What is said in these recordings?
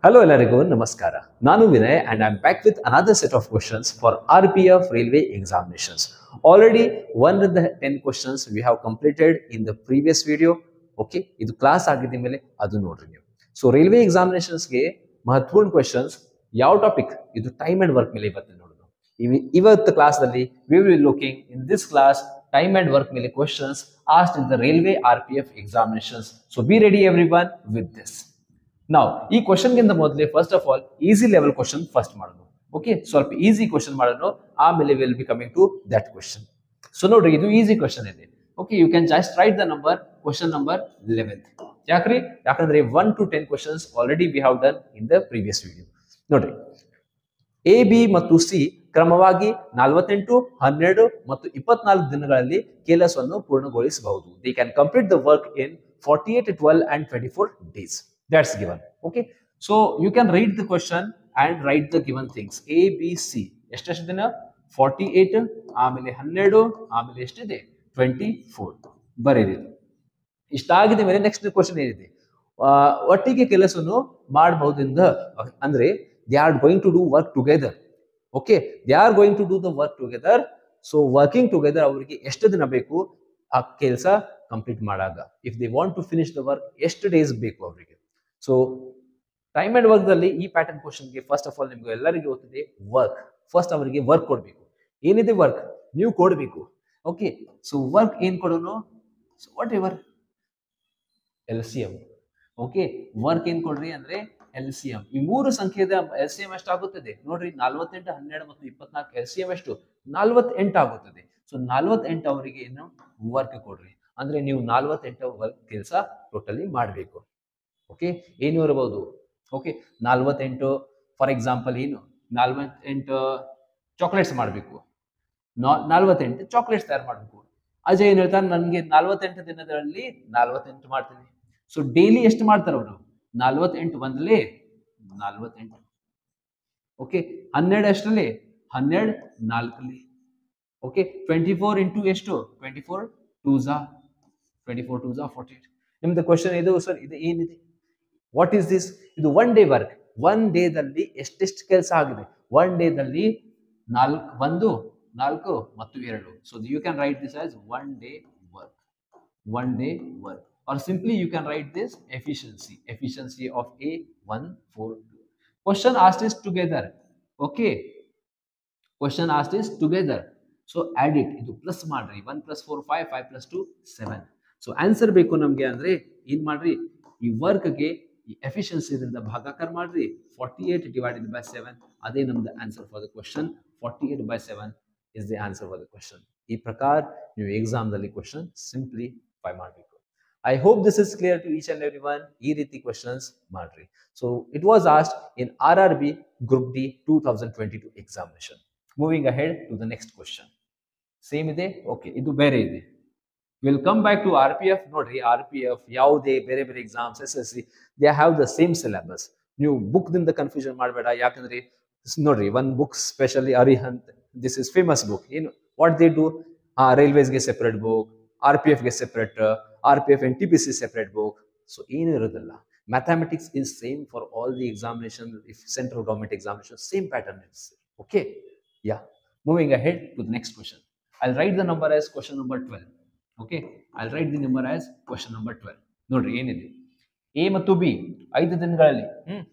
Hello ಎಲ್ಲರಿಗೂ ನಮಸ್ಕಾರ ನಾನು Vinay and I am back with another set of questions for R P F railway examinations already one of the ten questions we have completed in the previous video okay ಇದು class ಆಗಿದ್ದ ಮೇಲೆ ಅದು ನೋಡ್ರಿ ನೀವು so railway ಎಕ್ಸಾಮಿನೇಷನ್ಸ್ಗೆ ಮಹತ್ವಪೂರ್ಣ questions ಯಾವ topic ಇದು time and work ಮೇಲೆ ಇವತ್ತು ನೋಡೋದು ಇವಿ- ಇವತ್ತು ಕ್ಲಾಸ್ನಲ್ಲಿ we will looking in this class time and work ಮೇಲೆ questions asked in the railway R P F examinations so be ready every one with this ನಾವು ಈ ಕ್ವಶನ್ಗಿಂತ ಮೊದಲೇ first of all easy level question first ಮಾಡೋದು okay ಸ್ವಲ್ಪ easy question ಮಾಡೋಣ ಆಮೇಲೆ will be coming to that question so ನೋಡ್ರಿ ಇದು ಈಸಿ ಕ್ವಶನ್ ಇದೆ okay you can just write the number question number eleventh ಯಾಕ್ರಿ ಯಾಕಂದ್ರೆ one to ten questions already we have done in the previous video ನೋಡ್ರಿ A B ಮತ್ತು C ಕ್ರಮವಾಗಿ ನಲವತ್ತೆಂಟು ಹನ್ನೆರಡು ಮತ್ತು ಇಪ್ಪತ್ನಾಲ್ಕು ದಿನಗಳಲ್ಲಿ ಕೆಲಸವನ್ನು ಪೂರ್ಣಗೊಳಿಸಬಹುದು they can complete the work in forty eight twelve and twenty four days that's given okay so you can write the question and write the given things A B C ಎಷ್ಟೆಷ್ಟು ದಿನ ಫಾರ್ಟಿ ಏಟ್ ಆಮೇಲೆ ಹನ್ನೆರಡು ಆಮೇಲೆ ಎಷ್ಟಿದೆ twenty four ಬರೀರಿ ಇಷ್ಟಾಗಿದ ಮೇಲೆ next question ಏನಿದೆ ಆ, ಒಟ್ಟಿಗೆ ಕೆಲಸವನ್ನು ಮಾಡಬಹುದಿಂದ ಅಂದ್ರೆ they are going to do work together okay they are going to do the work together so working together ಅವರಿಗೆ ಎಷ್ಟು ದಿನ ಬೇಕು ಆ ಕೆಲಸ ಕಂಪ್ಲೀಟ್ ಮಾಡಾಗ if they want to finish the work ಎಷ್ಟು ಡೇಸ್ ಬೇಕು ಅವರಿಗೆ ಸೊ ಟೈಮ್ ಅಂಡ್ ವರ್ಕ್ದಲ್ಲಿ ಈ ಪ್ಯಾಟರ್ನ್ ಕ್ವಶನ್ಗೆ ಫಸ್ಟ್ ಆಫ್ ಆಲ್ ನಿಮ್ಗೆ ಎಲ್ಲರಿಗೂ ಗೊತ್ತಿದೆ ವರ್ಕ್ ಫಸ್ಟ್ ಅವರಿಗೆ ವರ್ಕ್ ಕೊಡಬೇಕು ಏನಿದೆ ವರ್ಕ್ ನೀವು ಕೊಡಬೇಕು ಓಕೆ ಸೊ ವರ್ಕ್ ಏನ್ ಕೊಡೋನು so whatever L C M okay work ಏನ್ ಕೊಡ್ರಿ ಅಂದ್ರೆ ಎಲ್ ಸಿ ಎಂ ಈ ಮೂರು ಸಂಖ್ಯೆದ ಎಲ್ ಸಿ ಎಂ ಎಷ್ಟಾಗುತ್ತದೆ ನೋಡ್ರಿ ನಲ್ವತ್ತೆಂಟು ಹನ್ನೆರಡು ಮತ್ತು ಇಪ್ಪತ್ನಾಲ್ಕು ಎಲ್ ಸಿ ಎಂ ಎಷ್ಟು ನಲ್ವತ್ತೆಂಟು ಆಗುತ್ತದೆ ಸೊ ನಲ್ವತ್ತೆಂಟು ಅವರಿಗೆ ಏನು ವರ್ಕ್ ಕೊಡ್ರಿ ಅಂದ್ರೆ ನೀವು ನಲ್ವತ್ತೆಂಟು ವರ್ಕ್ ಕೆಲಸ ಟೋಟಲಿ ಮಾಡಬೇಕು ಓಕೆ ಏನು ಇರಬಹುದು ಓಕೆ ನಲ್ವತ್ತೆಂಟು ಫಾರ್ ಎಕ್ಸಾಂಪಲ್ ಏನು ನಲ್ವತ್ತೆಂಟು ಚಾಕ್ಲೇಟ್ಸ್ ಮಾಡಬೇಕು ನಲ್ವತ್ತೆಂಟು ಚಾಕ್ಲೇಟ್ಸ್ ತಯಾರು ಮಾಡಬೇಕು ಅಜಯ್ ಏನ್ ಹೇಳ್ತಾರೆ ನನಗೆ ನಲ್ವತ್ತೆಂಟು ದಿನದಲ್ಲಿ ನಲ್ವತ್ತೆಂಟು ಮಾಡ್ತೀನಿ ಸೊ ಡೈಲಿ ಎಷ್ಟು ಮಾಡ್ತಾರೆ ಅವರು ನಲ್ವತ್ತೆಂಟು ಬಂದಲ್ಲಿ ನಲ್ವತ್ತೆಂಟು ಓಕೆ ಹನ್ನೆರಡು ಎಷ್ಟರಲ್ಲಿ ಹನ್ನೆರಡು ನಾಲ್ಕಲ್ಲಿ ಓಕೆ ಟ್ವೆಂಟಿ ಫೋರ್ ಇಂಟು ಎಷ್ಟು ಟ್ವೆಂಟಿ ಫೋರ್ ಟೂ ಝಾ ಟ್ವೆಂಟಿ ಫೋರ್ ಟೂ ಝಾ ಫಾರ್ಟಿ ಏಟ್ ನಿಮ್ದು ಕ್ವಶನ್ ಇದು ಸರ್ ಇದು ಏನಿದೆ ವಾಟ್ ಈಸ್ ದಿಸ್ ಇದು ಒನ್ ಡೇ ವರ್ಕ್ ಒನ್ ಡೇದಲ್ಲಿ ಎಷ್ಟೆಷ್ಟು ಕೆಲಸ ಆಗಿದೆ ಒನ್ ಡೇದಲ್ಲಿ ನಾಲ್ಕು ಒಂದು ನಾಲ್ಕು ಮತ್ತು ಎರಡು so you can write this as one day work one day work or simply you can write this efficiency efficiency of a 142 question asked is together okay question asked is together so add it ಇದು plus ಮಾಡ್ರಿ one plus four five five plus two seven so answer ಬೇಕು ನಮಗೆ ಅಂದ್ರೆ ಏನ್ ಮಾಡ್ರಿ ಈ ವರ್ಕ್ಗೆ ಈ ಎಫಿಷಿಯನ್ಸಿದಿಂದ ಭಾಗಾಕಾರ ಮಾಡ್ರಿ forty eight divided by seven ಅದೇ ನಮ್ದು answer for the question forty eight by seven is the answer for the question ಈ ಪ್ರಕಾರ ನೀವು ಎಕ್ಸಾಮ್ದಲ್ಲಿ ಕ್ವಶನ್ ಸಿಂಪ್ಲಿ ಫೈ ಮಾಡಬೇಕು I hope this is clear to each and every one ಈ ರೀತಿ questions ಮಾಡ್ರಿ so it was asked in R R B group D two thousand twenty two examination moving ahead to the next question same ಇದೆ okay ಇದು ಬೇರೆ ಇದೆ will come back to R P F ನೋಡ್ರಿ R P F ಯಾವುದೇ ಬೇರೆ ಬೇರೆ exams S S C they have the same syllabus ನೀವು book ದಿಂದ ಕನ್ಫ್ಯೂಷನ್ ಮಾಡಬೇಡ ಯಾಕಂದ್ರೆ ಸ್- ನೋಡ್ರಿ one book specially Arihant this is famous book ಏನು ವಾಟ್ ದೇ ಡೂ ರೈಲ್ವೇಸ್ಗೆ ಸೆಪರೇಟ್ ಬುಕ್ ಆರ್ ಪಿ ಎಫ್ಗೆ separate R P F N T P C separate book so ಏನು ಇರೋದಿಲ್ಲ mathematics is same for all the examination if central government examination same pattern is okay yeah moving ahead to the next question I'll write the number as question number 12. Okay, I'll write the number as question number 12. ನೋಡ್ರಿ ಏನಿದೆ A ಮತ್ತು B ಐದು ದಿನಗಳಲ್ಲಿ ಹ್ಮ್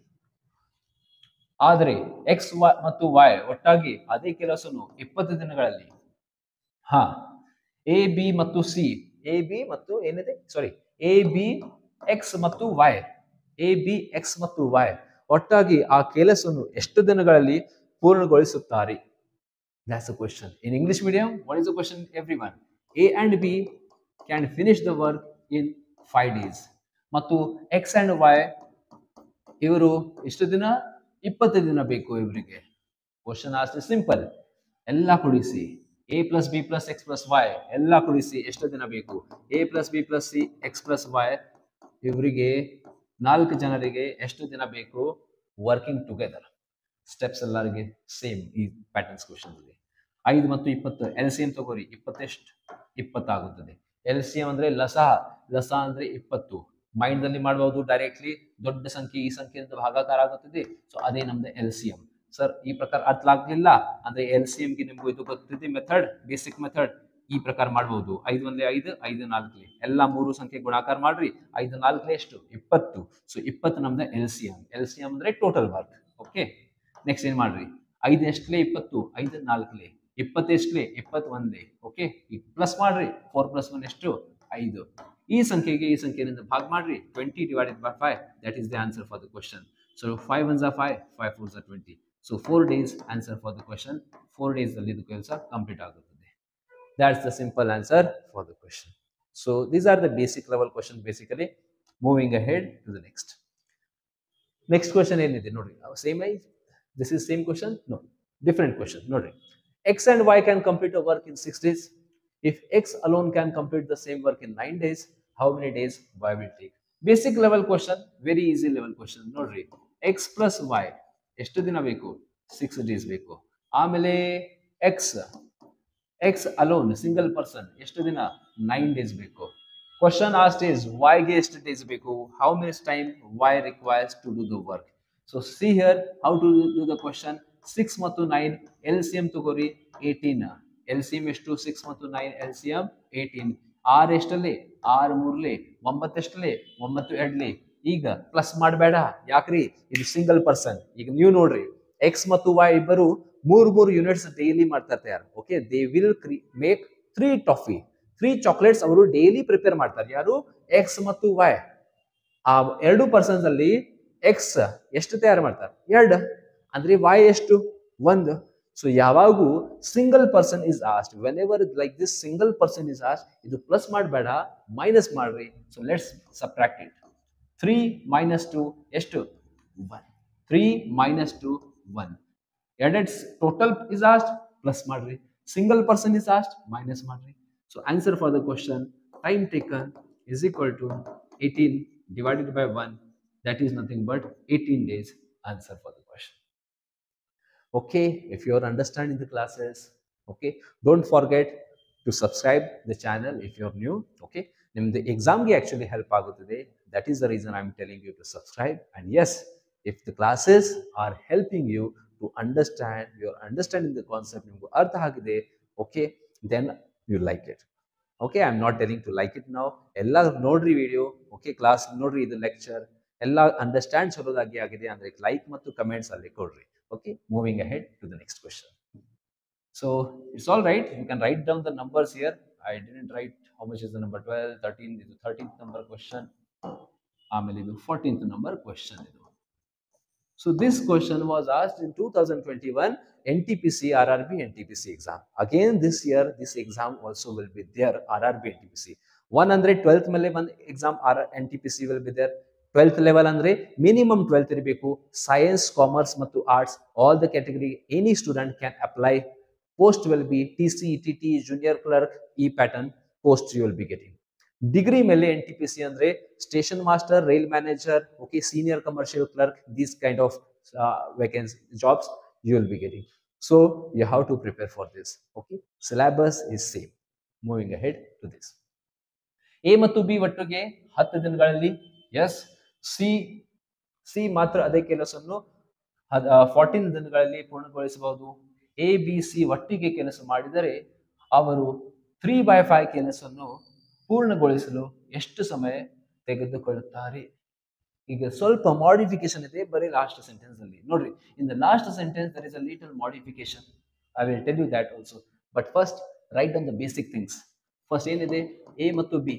ಆದರೆ X ಮತ್ತು Y ಒಟ್ಟಾಗಿ ಅದೇ ಕೆಲಸನು ಇಪ್ಪತ್ತು ದಿನಗಳಲ್ಲಿ ಹಾ ಎ ಬಿ ಮತ್ತು ಸಿ ಎ ಬಿ ಮತ್ತು ಏನಿದೆ ಸಾರಿ ಎ ಬಿ ಎಕ್ಸ್ ಮತ್ತು ವೈ ಎ ಬಿ ಎಕ್ಸ್ ಮತ್ತು ವೈ ಒಟ್ಟಾಗಿ ಆ ಕೆಲಸವನ್ನು ಎಷ್ಟು ದಿನಗಳಲ್ಲಿ ಪೂರ್ಣಗೊಳಿಸುತ್ತಾರೆ That's the question. In English medium, what is the question, everyone? A and B can finish the work in five days. ಮತ್ತು ಎಕ್ಸ್ ಅಂಡ್ ವೈ ಇವರು ಎಷ್ಟು ದಿನ ಇಪ್ಪತ್ತು ದಿನ ಬೇಕು ಇವರಿಗೆ ಕ್ವಶನ್ ಆಸ್ಟ್ ಸಿಂಪಲ್ ಎಲ್ಲ ಕುಡಿಸಿ A plus B plus X plus Y ಎಲ್ಲ ಕುಡಿಸಿ ಎಷ್ಟು ದಿನ ಬೇಕು A plus B plus C X plus Y ಇವರಿಗೆ ನಾಲ್ಕು ಜನರಿಗೆ ಎಷ್ಟು ದಿನ ಬೇಕು ವರ್ಕಿಂಗ್ ಟುಗೆದರ್ ಸ್ಟೆಪ್ಸ್ ಎಲ್ಲರಿಗೆ ಸೇಮ್ ಈ ಪ್ಯಾಟರ್ನ್ಸ್ ಕ್ವಶನ್ ಇದೆ ಐದು ಮತ್ತು ಇಪ್ಪತ್ತು ಎಲ್ ಸಿ ಎಂ ತಗೋರಿ ಇಪ್ಪತ್ತೆಷ್ಟು ಇಪ್ಪತ್ತಾಗುತ್ತದೆ ಎಲ್ ಸಿ ಎಂ ಅಂದ್ರೆ ಲಸ ಲಸ ಅಂದ್ರೆ ಇಪ್ಪತ್ತು ಮೈಂಡ್ ಅಲ್ಲಿ ಮಾಡಬಹುದು ಡೈರೆಕ್ಟ್ಲಿ ದೊಡ್ಡ ಸಂಖ್ಯೆ ಈ ಸಂಖ್ಯೆಯಿಂದ ಭಾಗಾಕಾರ ಆಗುತ್ತದೆ ಸೊ ಅದೇ ನಮ್ದು ಎಲ್ ಸಿ ಎಂ ಸರ್ ಈ ಪ್ರಕಾರ ಅರ್ಥ ಆಗ್ಲಿಲ್ಲ ಅಂದ್ರೆ ಎಲ್ ಸಿ ಗೆ ನಿಮ್ಗೂ ಇದು ಗೊತ್ತಿದೆ ಮೆಥಡ್ ಬೇಸಿಕ್ ಮೆಥಡ್ ಈ ಪ್ರಕಾರ ಮಾಡಬಹುದು ಐದು ಒಂದೇ ಐದು ಐದು ನಾಲ್ಕಲೆ ಎಲ್ಲ ಮೂರು ಸಂಖ್ಯೆ ಗುಣಾಕಾರ ಮಾಡ್ರಿ ಐದು ನಾಲ್ಕಲೆ ಎಷ್ಟು ಇಪ್ಪತ್ತು ಸೊ ಇಪ್ಪತ್ತು ನಮ್ದು L C M L C M ಅಂದ್ರೆ ಟೋಟಲ್ ವರ್ಕ್ ಓಕೆ ನೆಕ್ಸ್ಟ್ ಏನ್ ಮಾಡ್ರಿ ಐದು ಎಷ್ಟಲೆ ಇಪ್ಪತ್ತು ಐದು ನಾಲ್ಕಲೆ ಇಪ್ಪತ್ತು ಎಷ್ಟಲೆ ಇಪ್ಪತ್ತು ಒಂದೇ ಓಕೆ ಈಗ ಪ್ಲಸ್ ಮಾಡ್ರಿ ಫೋರ್ ಪ್ಲಸ್ ಒನ್ ಎಷ್ಟು ಐದು ಈ ಸಂಖ್ಯೆಗೆ ಈ ಸಂಖ್ಯೆಯಿಂದ ಭಾಗ ಮಾಡ್ರಿ twenty divided by five that is the answer for the question so five ones are five five fours are twenty so four days answer for the question four days ಅಲ್ಲಿ ಇದು ಕೆಲಸ ಕಂಪ್ಲೀಟ್ ಆಗುತ್ತದೆ that's the simple answer for the question so these are the basic level questions basically moving ahead to the next next question ಏನಿದೆ ನೋಡ್ರಿ same I this is same question no different question ನೋಡ್ರಿ x and y can complete a work in 6 days if x alone can complete the same work in 9 days how many days y will take basic level question very easy level question ನೋಡ್ರಿ x plus y ಎಷ್ಟು ದಿನ ಬೇಕು 6 days ಬೇಕು ಆಮೇಲೆ x X alone single person ಎಷ್ಟು ದಿನ nine days ಬೇಕು question asked is ವೈಗೆ ಎಷ್ಟು ಡೇಸ್ ಬೇಕು how many's time Y requires to do the work so see here how to do the question six ಮತ್ತು ನೈನ್ ಎಲ್ ಸಿ ಎಂ ತಗೋರಿ eighteen L C M ಎಷ್ಟು six ಮತ್ತು nine L C M eighteen ಆರ್ ಎಷ್ಟಲ್ಲಿ ಆರ್ ಮೂರ್ಲಿ ಒಂಬತ್ತು ಎಷ್ಟಲ್ಲಿ ಒಂಬತ್ತು ಎರಡ್ಲಿ ಈಗ ಪ್ಲಸ್ ಮಾಡಬೇಡ ಯಾಕ್ರಿ ಇದು ಸಿಂಗಲ್ ಪರ್ಸನ್ ಈಗ ನೀವು ನೋಡ್ರಿ ಎಕ್ಸ್ ಮತ್ತು ವೈ ಇಬ್ಬರು ಮೂರ್ ಮೂರು ಯೂನಿಟ್ಸ್ ಡೈಲಿ ಮಾಡ್ತಾ ಇರ್ತಾರೆ okay they will make three toffee three chocolates ಅವರು ಡೈಲಿ ಪ್ರಿಪೇರ್ ಮಾಡ್ತಾರೆ ಯಾರು ಎಕ್ಸ್ ಮತ್ತು ವೈ ಆ ಎರಡು ಪರ್ಸನ್ಸ್ ಅಲ್ಲಿ ಎಕ್ಸ್ ಎಷ್ಟು ತಯಾರು ಮಾಡ್ತಾರೆ ಎರಡು ಅಂದ್ರೆ ವೈ ಎಷ್ಟು ಒಂದು ಸೊ ಯಾವಾಗೂ single person is asked whenever like this single person is asked ಇದು ಪ್ಲಸ್ ಮಾಡಬೇಡ ಮೈನಸ್ ಮಾಡ್ರಿ so let's subtract it three minus two ಎಷ್ಟು one three minus two one ಎರಡೆರಡು ಟೋಟಲ್ ಇಸ್ ಆಸ್ಟ್ ಪ್ಲಸ್ ಮಾಡ್ರಿ single person is asked minus ಮಾಡ್ರಿ so answer for the question time taken is equal to eighteen divided by one that is nothing but eighteen days answer for the question okay if you are understanding the classes okay don't forget to subscribe the channel if you're new okay ನಿಮ್ದು ಎಕ್ಸಾಮ್ಗೆ actually help ಆಗುತ್ತದೆ that is the reason I am telling you to subscribe and yes if the classes are helping you to understand you are understanding the concept ನಿಮ್ಗೆ ಅರ್ಥ ಆಗಿದೆ okay then you like it okay I am not telling to like it ನಾವು ಎಲ್ಲ ನೋಡ್ರಿ video okay class ನೋಡ್ರಿ ಇದು lecture ಎಲ್ಲ understand ಚಲೋದಾಗಿ ಆಗಿದೆ ಅಂದ್ರೆ ಲೈಕ್ ಮತ್ತು ಕಮೆಂಟ್ಸ್ ಅಲ್ಲಿ ಕೊಡ್ರಿ okay moving ahead to the next question so it's all right you can write down the numbers here i didn't write how much is the number 12 13 this is 13th number question ಆಮೇಲೆ ಇದು 14th number question ಇದು so this question was asked in 2021 NTPC RRB NTPC exam again this year this exam also will be there RRB NTPC one ಅಂದ್ರೆ 12th ಮೇಲೆ ಒಂದು exam R NTPC will be there twelfth level ಅಂದ್ರೆ minimum twelfth ಇರಬೇಕು science commerce ಮತ್ತು arts all the category any student can apply post will be T C T T junior clerk ಈ pattern post you will be getting degree ಮೇಲೆ N T P C ಅಂದ್ರೆ station master rail manager okay senior commercial clerk these kind of vacancy jobs you will be getting so you have to prepare for this okay syllabus is same moving ahead to this A ಮತ್ತು B ಒಟ್ಟಿಗೆ ಹತ್ತು ದಿನಗಳಲ್ಲಿ S C C ಮಾತ್ರ ಅದೇ ಕೆಲಸವನ್ನು fourteen ದಿನಗಳಲ್ಲಿ ಪೂರ್ಣಗೊಳಿಸಬಹುದು A B C ಒಟ್ಟಿಗೆ ಕೆಲಸ ಮಾಡಿದರೆ ಅವರು ತ್ರೀ ಬೈ ಫೈವ್ ಕೆಲಸವನ್ನು ಪೂರ್ಣಗೊಳಿಸಲು ಎಷ್ಟು ಸಮಯ ತೆಗೆದುಕೊಳ್ಳುತ್ತಾರೆ ಈಗ ಸ್ವಲ್ಪ ಮಾಡಿಫಿಕೇಶನ್ ಇದೆ ಬರೀ ಲಾಸ್ಟ್ ಸೆಂಟೆನ್ಸ್ ಅಲ್ಲಿ ನೋಡ್ರಿ in the last sentence there is a little modification I will tell you that also but first write on the basic things first ಏನಿದೆ ಎ ಮತ್ತು ಬಿ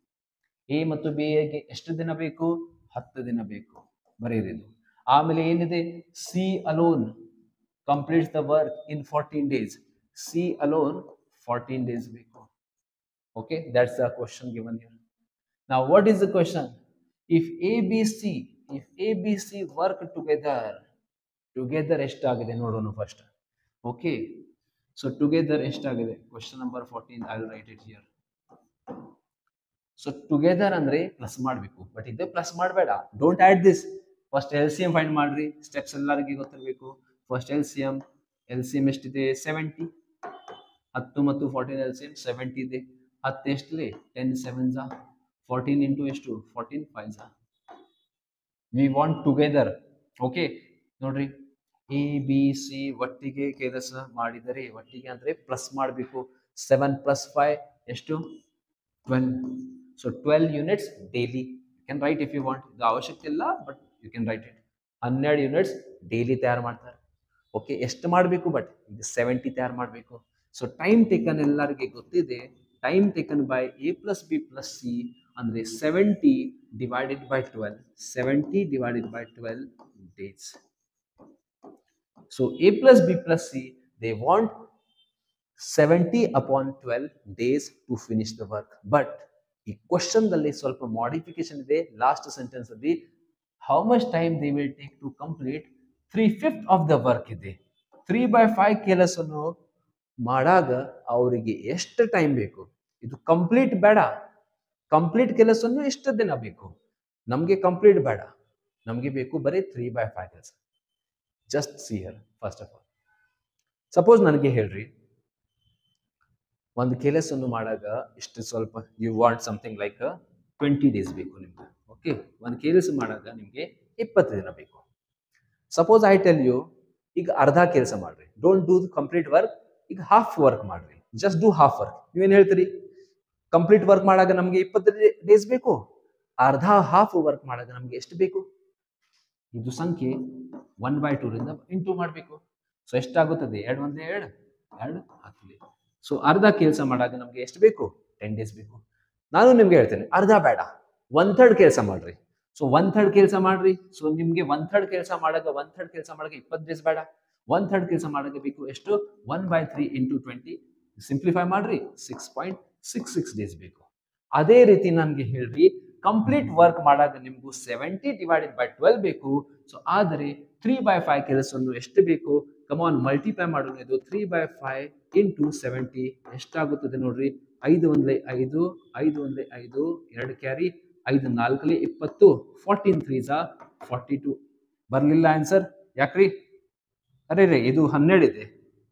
ಎ ಮತ್ತು ಬಿ ಗೆ ಎಷ್ಟು ದಿನ ಬೇಕು ಹತ್ತು ದಿನ ಬೇಕು ಬರೆಯಿರಿದು ಆಮೇಲೆ ಏನಿದೆ C alone completes the work in fourteen days C alone fourteen days ಬೇಕು okay that's the question given here ನಾವು what is the question if A B C if A B C work together together ಎಷ್ಟಾಗಿದೆ ನೋಡೋಣ first okay so together ಎಷ್ಟಾಗಿದೆ question number fourteen I will write it here so together ಅಂದ್ರೆ plus ಮಾಡಬೇಕು but ಇದು plus ಮಾಡಬೇಡ don't add this first L C M find ಮಾಡ್ರಿ steps ಎಲ್ಲರಿಗೆ ಗೊತ್ತಿರಬೇಕು first L C M L C M ಎಷ್ಟಿದೆ seventy ಹತ್ತು ಮತ್ತು fourteen L C M seventy ಇದೆ ಹತ್ತು ಎಷ್ಟಲಿ ಟೆನ್ ಸೆವೆನ್ ಜಾ ಫೋರ್ಟೀನ್ ಇಂಟು ಎಷ್ಟು fourteen five we want together okay ನೋಡ್ರಿ ಎ ಬಿ ಸಿ ಒಟ್ಟಿಗೆ ಕೆಲಸ ಮಾಡಿದರೆ ಒಟ್ಟಿಗೆ ಅಂದ್ರೆ ಪ್ಲಸ್ ಮಾಡಬೇಕು ಸೆವೆನ್ ಪ್ಲಸ್ ಫೈವ್ ಎಷ್ಟು twelve so twelve units daily you can write if you want ಇದು ಅವಶ್ಯಕತೆ ಇಲ್ಲ but you can write it ಹನ್ನೆರಡು ಯೂನಿಟ್ಸ್ ಡೈಲಿ ತಯಾರು ಮಾಡ್ತಾರೆ ಓಕೆ ಎಷ್ಟು ಮಾಡಬೇಕು ಬಟ್ ಈಗ ಸೆವೆಂಟಿ ತಯಾರು ಮಾಡಬೇಕು ಸೊ ಟೈಮ್ ಟೇಕನ್ ಎಲ್ಲರಿಗೆ ಗೊತ್ತಿದೆ time taken by A plus B plus C ಅಂದರೆ seventy divided by twelve seventy divided by twelve days so A plus B plus C they want seventy upon twelve days to finish the work but ಈ question ದಲ್ಲಿ ಸ್ವಲ್ಪ modification ಇದೆ last sentence ಅಲ್ಲಿ how much time they will take to complete three fifth of the work ಇದೆ three by five ಕೆಲಸವನ್ನು ಮಾಡಾಗ ಅವರಿಗೆ ಎಷ್ಟು ಟೈಮ್ ಬೇಕು ಇದು ಕಂಪ್ಲೀಟ್ ಬೇಡ ಕಂಪ್ಲೀಟ್ ಕೆಲಸವನ್ನು ಎಷ್ಟು ದಿನ ಬೇಕು ನಮಗೆ ಕಂಪ್ಲೀಟ್ ಬೇಡ ನಮಗೆ ಬೇಕು ಬರೀ ತ್ರೀ ಬೈ ಫೈವ್ ಕೆಲಸ just see here first of all suppose ನನಗೆ ಹೇಳ್ರಿ ಒಂದು ಕೆಲಸವನ್ನು ಮಾಡಾಗ ಇಷ್ಟು ಸ್ವಲ್ಪ you want something like twenty days ಬೇಕು ನಿಮ್ಗೆ ಓಕೆ ಒಂದು ಕೆಲಸ ಮಾಡಾಗ ನಿಮಗೆ ಇಪ್ಪತ್ತು ದಿನ ಬೇಕು ಸಪೋಸ್ ಐ ಟೆಲ್ ಯು ಈಗ ಅರ್ಧ ಕೆಲಸ ಮಾಡ್ರಿ ಡೋಂಟ್ ಡೂ ಕಂಪ್ಲೀಟ್ ವರ್ಕ್ ಈಗ ಹಾಫ್ ವರ್ಕ್ ಮಾಡ್ರಿ ಜಸ್ಟ್ ಡೂ ಹಾಫ್ ವರ್ಕ್ ನೀವೇನು ಹೇಳ್ತೀರಿ ಕಂಪ್ಲೀಟ್ ವರ್ಕ್ ಮಾಡಾಗ ನಮಗೆ ಇಪ್ಪತ್ತು ಡೇಸ್ ಬೇಕು ಅರ್ಧ ಹಾಫ್ ವರ್ಕ್ ಮಾಡಾಗ ನಮಗೆ ಎಷ್ಟು ಬೇಕು ಇದು ಸಂಖ್ಯೆ ಒನ್ ಬೈ ಟೂರಿಂದ ಇಂಟು ಮಾಡಬೇಕು ಸೊ ಎಷ್ಟಾಗುತ್ತದೆ ಎರಡು ಒಂದೇ ಎರಡು ಎರಡು ಹಾಕಲಿ ಸೊ ಅರ್ಧ ಕೆಲಸ ಮಾಡಾಗ ನಮಗೆ ಎಷ್ಟು ಬೇಕು ಟೆನ್ ಡೇಸ್ ಬೇಕು ನಾನು ನಿಮ್ಗೆ ಹೇಳ್ತೇನೆ ಅರ್ಧ ಬೇಡ ಒನ್ ಥರ್ಡ್ ಕೆಲಸ ಮಾಡ್ರಿ ಸೊ ಒನ್ ಥರ್ಡ್ ಕೆಲಸ ಮಾಡ್ರಿ ಸೊ ನಿಮ್ಗೆ ಒನ್ ಥರ್ಡ್ ಕೆಲಸ ಮಾಡಾಗ ಒನ್ ಥರ್ಡ್ ಕೆಲಸ ಮಾಡಾಗ ಇಪ್ಪತ್ತು ಡೇಸ್ ಬೇಡ ಒನ್ ಥರ್ಡ್ ಕೆಲಸ ಮಾಡಾಗ ಬೇಕು ಎಷ್ಟು one by three into twenty simplify ಮಾಡ್ರಿ six point six six days ಬೇಕು ಅದೇ ರೀತಿ ನನಗೆ ಹೇಳ್ರಿ ಕಂಪ್ಲೀಟ್ ವರ್ಕ್ ಮಾಡಾಗ ನಿಮಗೂ ಸೆವೆಂಟಿ ಡಿವೈಡೆಡ್ ಬೈ ಟ್ವೆಲ್ ಬೇಕು ಸೊ ಆದರೆ ತ್ರೀ ಬೈ ಫೈವ್ ಕೆಲಸವನ್ನು ಎಷ್ಟು ಬೇಕು ಕಮಾನ್ ಮಲ್ಟಿಪ್ಲೈ ಮಾಡೋಣ ಇದು three by five into seventy ಎಷ್ಟಾಗುತ್ತದೆ ನೋಡ್ರಿ ಐದು ಒಂದ್ಲೆ ಐದು ಐದು ಒಂದ್ಲೆ ಐದು ಎರಡು ಕ್ಯಾರಿ ಐದು ನಾಲ್ಕಲಿ ಇಪ್ಪತ್ತು ಫಾರ್ಟೀನ್ ತ್ರೀಸಾ ಫಾರ್ಟಿ ಟು ಬರಲಿಲ್ಲ ಆನ್ಸರ್ ಯಾಕ್ರಿ ಅರೆ ರೇ ಇದು ಹನ್ನೆರಡು ಇದೆ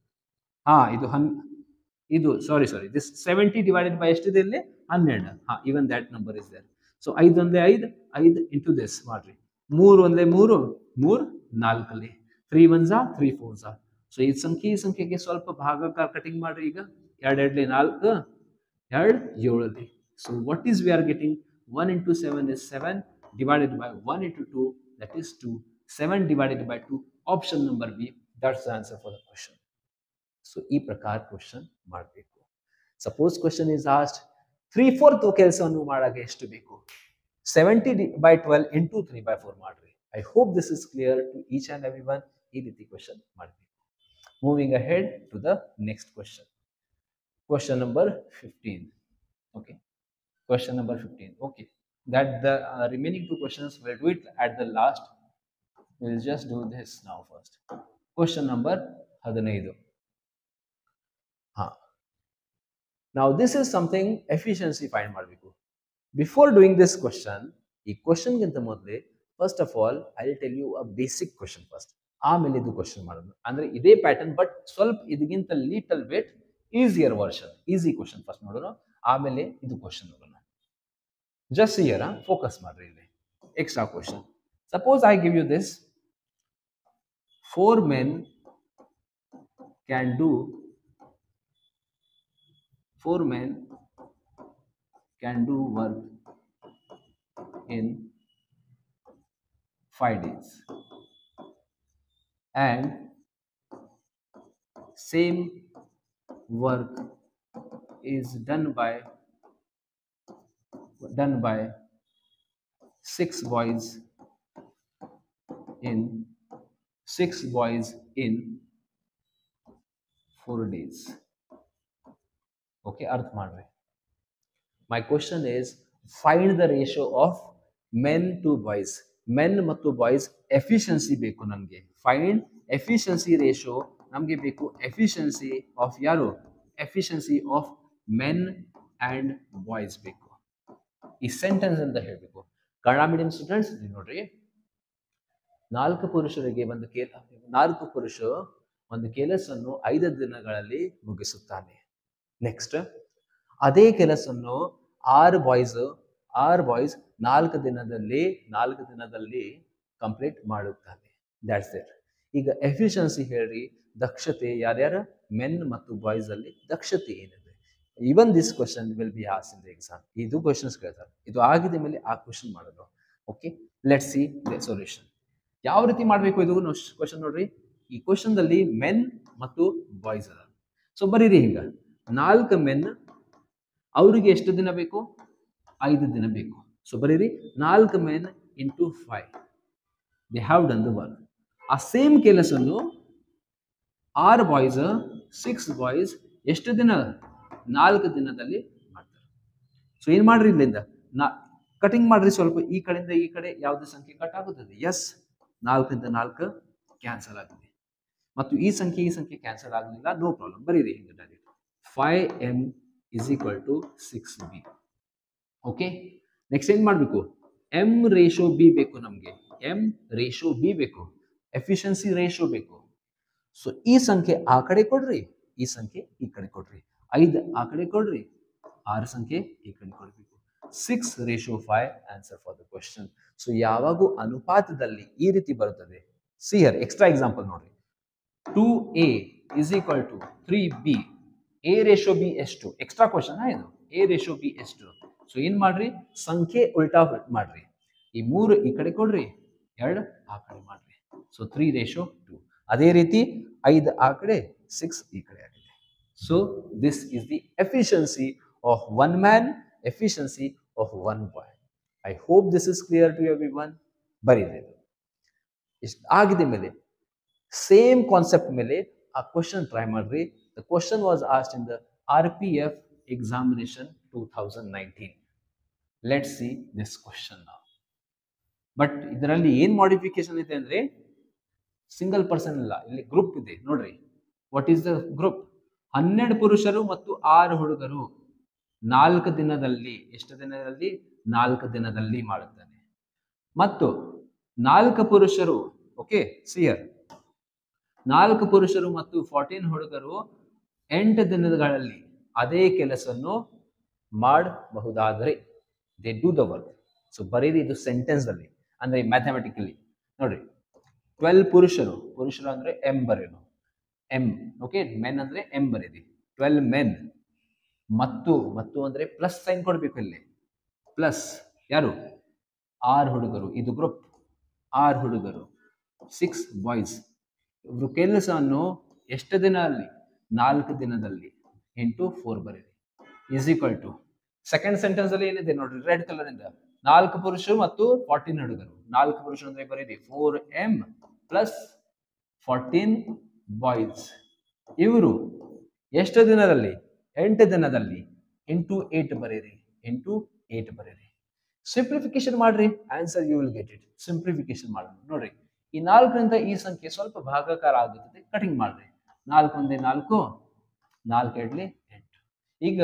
ಹಾ ಇದು ಹನ್ ಇದು sorry sorry this seventy divided by ಎಷ್ಟಿದೆ ಇಲ್ಲಿ ಹನ್ನೆರಡು ಹಾ even that number is there so ಐದು ಒಂದೇ ಐದು ಐದು ಇಂಟು ದಿಸ್ ಮಾಡ್ರಿ ಮೂರು ಒಂದೇ ಮೂರು ಮೂರು ನಾಲ್ಕಲ್ಲಿ ತ್ರೀ ಒನ್ ಝಾ ತ್ರೀ ಫೋರ್ ಝಾ ಸೊ ಈ ಸಂಖ್ಯೆ ಈ ಸಂಖ್ಯೆಗೆ ಸ್ವಲ್ಪ ಭಾಗಕಾರ ಕಟಿಂಗ್ ಮಾಡ್ರಿ ಈಗ ಎರಡು ಎರಡ್ಲಿ ನಾಲ್ಕು ಎರಡು ಏಳಲ್ಲಿ so what is we are getting one into seven is seven divided by one into two that is two seven divided by two option number B that's the answer for the question so ಈ ಪ್ರಕಾರ question ಮಾಡಬೇಕು suppose question is asked three fourth ಕೆಲಸವನ್ನು ಮಾಡಾಗ ಎಷ್ಟು ಬೇಕು seventy by twelve into three by four ಮಾಡ್ರಿ I hope this is clear to each and every one ಈ ರೀತಿ ಕ್ವಶನ್ ಮಾಡಬೇಕು moving ahead to the next question question number fifteen okay question number fifteen okay that the uh, remaining two questions we'll do it at the last we'll just do this now first question number 15 ha now this is something efficiency find ಮಾಡಬೇಕು before doing this question ಈ question ಗಿಂತ ಮೊದಲೇ first of all I will tell you a basic question first ಆಮೇಲೆ ಇದು question ಮಾಡೋದು ಅಂದ್ರೆ ಇದೇ pattern but ಸ್ವಲ್ಪ ಇದಕ್ಕಿಂತ little wait easier version easy question first ನೋಡೋಣ ಆಮೇಲೆ ಇದು ಕ್ವಶನ್ ನೋಡೋಣ just here huh? focus ಮಾಡ್ರಿ ಇಲ್ಲಿ extra question suppose i give you this four men can do four men can do work in five days and same work is done by done by six boys in six boys in four days okay earth madre my question is find the ratio of men to boys men ಮತ್ತು boys efficiency ಬೇಕು ನಮಗೆ find efficiency ratio ನಮಗೆ ಬೇಕು efficiency of ಯಾರು efficiency of men and boys ಬೇಕು ಈ sentence ಅಂತ ಹೇಳಬೇಕು ಕನ್ನಡ ಮೀಡಿಯಂ ಸ್ಟೂಡೆಂಟ್ಸ್ ನೋಡ್ರಿ ನಾಲ್ಕು ಪುರುಷರಿಗೆ ಒಂದು ಕೇಲ ನಾಲ್ಕು ಪುರುಷರು ಒಂದು ಕೆಲಸವನ್ನು ಐದು ದಿನಗಳಲ್ಲಿ ಮುಗಿಸುತ್ತಾನೆ ನೆಕ್ಸ್ಟ್ ಅದೇ ಕೆಲಸವನ್ನು ಆರು ಬಾಯ್ಸ್ ಆರ್ ಬಾಯ್ಸ್ ನಾಲ್ಕು ದಿನದಲ್ಲಿ ನಾಲ್ಕು ದಿನದಲ್ಲಿ ಕಂಪ್ಲೀಟ್ ಮಾಡುತ್ತಾರೆ ದ್ಯಾಟ್ಸ್ ಇಟ್ ಈಗ ಎಫಿಷಿಯನ್ಸಿ ಹೇಳ್ರಿ ದಕ್ಷತೆ ಯಾರ್ಯಾರ ಮೆನ್ ಮತ್ತು ಬಾಯ್ಸ್ ಅಲ್ಲಿ ದಕ್ಷತೆ ಏನಿದೆ even this question will be ಆಸ್ ಇನ್ ದ ಎಕ್ಸಾಮ್ ಇದು ಕ್ವಶನ್ಸ್ ಕೇಳ್ತಾರೆ ಇದು ಆಗಿದ ಮೇಲೆ ಆ ಕ್ವಶನ್ ಮಾಡೋದು okay let see the solution ಯಾವ ರೀತಿ ಮಾಡಬೇಕು ಇದು ಕ್ವಶನ್ ನೋಡ್ರಿ ಈ ಕ್ವಶನ್ ದಲ್ಲಿ ಮೆನ್ ಮತ್ತು ಬಾಯ್ಸ್ ಅದ ಸೊ ಬರೀರಿ ಹಿಂಗ ನಾಲ್ಕು ಮೆನ್ ಅವರಿಗೆ ಎಷ್ಟು ದಿನ ಬೇಕು ಐದು ದಿನ ಬೇಕು ಸೊ ಬರೀರಿ ನಾಲ್ಕು men into five they have done the work ಆ ಸೇಮ್ ಕೆಲಸವನ್ನು ಆರ್ ಬಾಯ್ಸ್ ಸಿಕ್ಸ್ ಬಾಯ್ಸ್ ಎಷ್ಟು ದಿನ ನಾಲ್ಕು ದಿನದಲ್ಲಿ ಮಾಡ್ತಾರೆ ಸೊ ಏನ್ ಮಾಡ್ರಿ ಇಲ್ಲಿಂದ ನಾ ಕಟಿಂಗ್ ಮಾಡ್ರಿ ಸ್ವಲ್ಪ ಈ ಕಡೆಯಿಂದ ಈ ಕಡೆ ಯಾವ್ದು ಸಂಖ್ಯೆ ಕಟ್ ಆಗುತ್ತದೆ ಎಸ್ ನಾಲ್ಕರಿಂದ ನಾಲ್ಕು ಕ್ಯಾನ್ಸಲ್ ಆಗಿದೆ ಮತ್ತು ಈ ಸಂಖ್ಯೆ ಈ ಸಂಖ್ಯೆ ಕ್ಯಾನ್ಸಲ್ ಆಗಲಿಲ್ಲ ನೋ ಪ್ರಾಬ್ಲಮ್ ಬರೀರಿ ಹಿಂಗೆ direct five M is equal to six B okay next ಏನ್ ಮಾಡಬೇಕು ಎಂ ರೇಷೋ ಬಿ ಬೇಕು ನಮಗೆ ಎಂ ರೇಷೋ ಬಿ ಬೇಕು ಎಫಿಷಿಯನ್ಸಿ ರೇಷೋ ಬೇಕು ಸೊ ಈ ಸಂಖ್ಯೆ ಆ ಕಡೆ ಕೊಡ್ರಿ ಈ ಸಂಖ್ಯೆ ಈ ಕಡೆ ಕೊಡ್ರಿ ಐದು ಆ ಕಡೆ ಕೊಡ್ರಿ ಆರು ಸಂಖ್ಯೆ ಈ ಕಡೆ ಕೊಡ್ಬೇಕು six ratio five answer for the question so ಯಾವಾಗೂ ಅನುಪಾತದಲ್ಲಿ ಈ ರೀತಿ ಬರುತ್ತದೆ ಸಿ ಹರ್ ಎಕ್ಸ್ಟ್ರಾ ಎಕ್ಸಾಂಪಲ್ ನೋಡ್ರಿ two A is equal to three B A ratio B ಎಷ್ಟು ಎಕ್ಸ್ಟ್ರಾ ಕ್ವಶನ್ ಇದು ಎ ರೇಷೋ ಬಿ ಎಷ್ಟು ಸೊ ಏನ್ ಮಾಡ್ರಿ ಸಂಖ್ಯೆ ಉಲ್ಟಾ ಮಾಡ್ರಿ ಈ ಮೂರು ಈ ಕಡೆ ಕೊಡ್ರಿ ಎರಡು ಆ ಕಡೆ ಮಾಡ್ರಿ ಸೊ ತ್ರೀ ರೇಷೋ ಟು ಅದೇ ರೀತಿ ಐದು ಆ ಕಡೆ ಸಿಕ್ಸ್ ಈ ಕಡೆ ಆಗಿದೆ so this is the efficiency of one man efficiency of one boy I hope this is clear to every one ಬರೀರಿ ಇಷ್ಟು ಆಗಿದೆ ಮೇಲೆ ಸೇಮ್ ಕಾನ್ಸೆಪ್ಟ್ ಮೇಲೆ ಆ ಕ್ವಶನ್ ಟ್ರೈ ಮಾಡ್ರಿ the question was asked in the R P F examination two thousand nineteen let see this question but ಇದರಲ್ಲಿ ಏನ್ modification ಇದೆ ಅಂದ್ರೆ ಸಿಂಗಲ್ ಪರ್ಸನ್ ಇಲ್ಲ ಇಲ್ಲಿ ಗ್ರೂಪ್ ಇದೆ ನೋಡ್ರಿ ವಾಟ್ ಈಸ್ ದ ಗ್ರೂಪ್ ಹನ್ನೆರಡು ಪುರುಷರು ಮತ್ತು ಆರು ಹುಡುಗರು ನಾಲ್ಕು ದಿನದಲ್ಲಿ ಎಷ್ಟು ದಿನದಲ್ಲಿ ನಾಲ್ಕು ದಿನದಲ್ಲಿ ಮಾಡುತ್ತಾನೆ ಮತ್ತು ನಾಲ್ಕು ಪುರುಷರು ಓಕೆ ಸಿಯರ್ ನಾಲ್ಕು ಪುರುಷರು ಮತ್ತು ಫಾರ್ಟೀನ್ ಹುಡುಗರು ಎಂಟು ದಿನಗಳಲ್ಲಿ ಅದೇ ಕೆಲಸವನ್ನು ಮಾಡಬಹುದಾದರೆ they do the work so ಬರೀರಿ ಇದು ಸೆಂಟೆನ್ಸ್ ಅಲ್ಲಿ ಅಂದ್ರೆ ಮ್ಯಾಥಮೆಟಿಕಲಿ ನೋಡ್ರಿ ಟ್ವೆಲ್ ಪುರುಷರು ಪುರುಷರು ಅಂದ್ರೆ ಎಂ ಬರೇನು ಎಂ ಓಕೆ ಮೆನ್ ಅಂದ್ರೆ ಎಂ ಬರೀರಿ ಟ್ವೆಲ್ ಮೆನ್ ಮತ್ತು ಮತ್ತು ಅಂದ್ರೆ ಪ್ಲಸ್ ಸೈನ್ ಕೊಡ್ಬೇಕು ಇಲ್ಲಿ ಪ್ಲಸ್ ಯಾರು ಆರು ಹುಡುಗರು ಇದು ಗ್ರೂಪ್ ಆರು ಹುಡುಗರು ಸಿಕ್ಸ್ ಬಾಯ್ಸ್ ಇವರು ಕೆಲಸವನ್ನು ಎಷ್ಟು ದಿನ ಅಲ್ಲಿ ನಾಲ್ಕು ದಿನದಲ್ಲಿ ಇಂಟು ಫೋರ್ ಬರೀರಿ is equal to second sentence ಅಲ್ಲಿ ಏನಿದೆ ನೋಡ್ರಿ ರೆಡ್ ಕಲರ್ ಇಂದ ನಾಲ್ಕು ಪುರುಷರು ಮತ್ತು ಫಾರ್ಟೀನ್ ಹುಡುಗರು ನಾಲ್ಕು ಪುರುಷರು ಅಂದ್ರೆ ಬರೀರಿ four M plus fourteen boys ಇವರು ಎಷ್ಟು ದಿನದಲ್ಲಿ ಎಂಟು ದಿನದಲ್ಲಿ ಇಂಟು ಏಟ್ ಬರೀರಿ ಇಂಟು ಏಟ್ ಬರೀರಿ ಸಿಂಪ್ಲಿಫಿಕೇಶನ್ ಮಾಡ್ರಿ answer you will get it simplification ಮಾಡೋಣ ನೋಡ್ರಿ ಈ ನಾಲ್ಕರಿಂದ ಈ ಸಂಖ್ಯೆ ಸ್ವಲ್ಪ ಭಾಗಾಕಾರ ಆಗುತ್ತದೆ ಕಟಿಂಗ್ ಮಾಡ್ರಿ ನಾಲ್ಕು ಒಂದೇ ನಾಲ್ಕು ನಾಲ್ಕು ಎರಡ್ಲಿ ಎಂಟು ಈಗ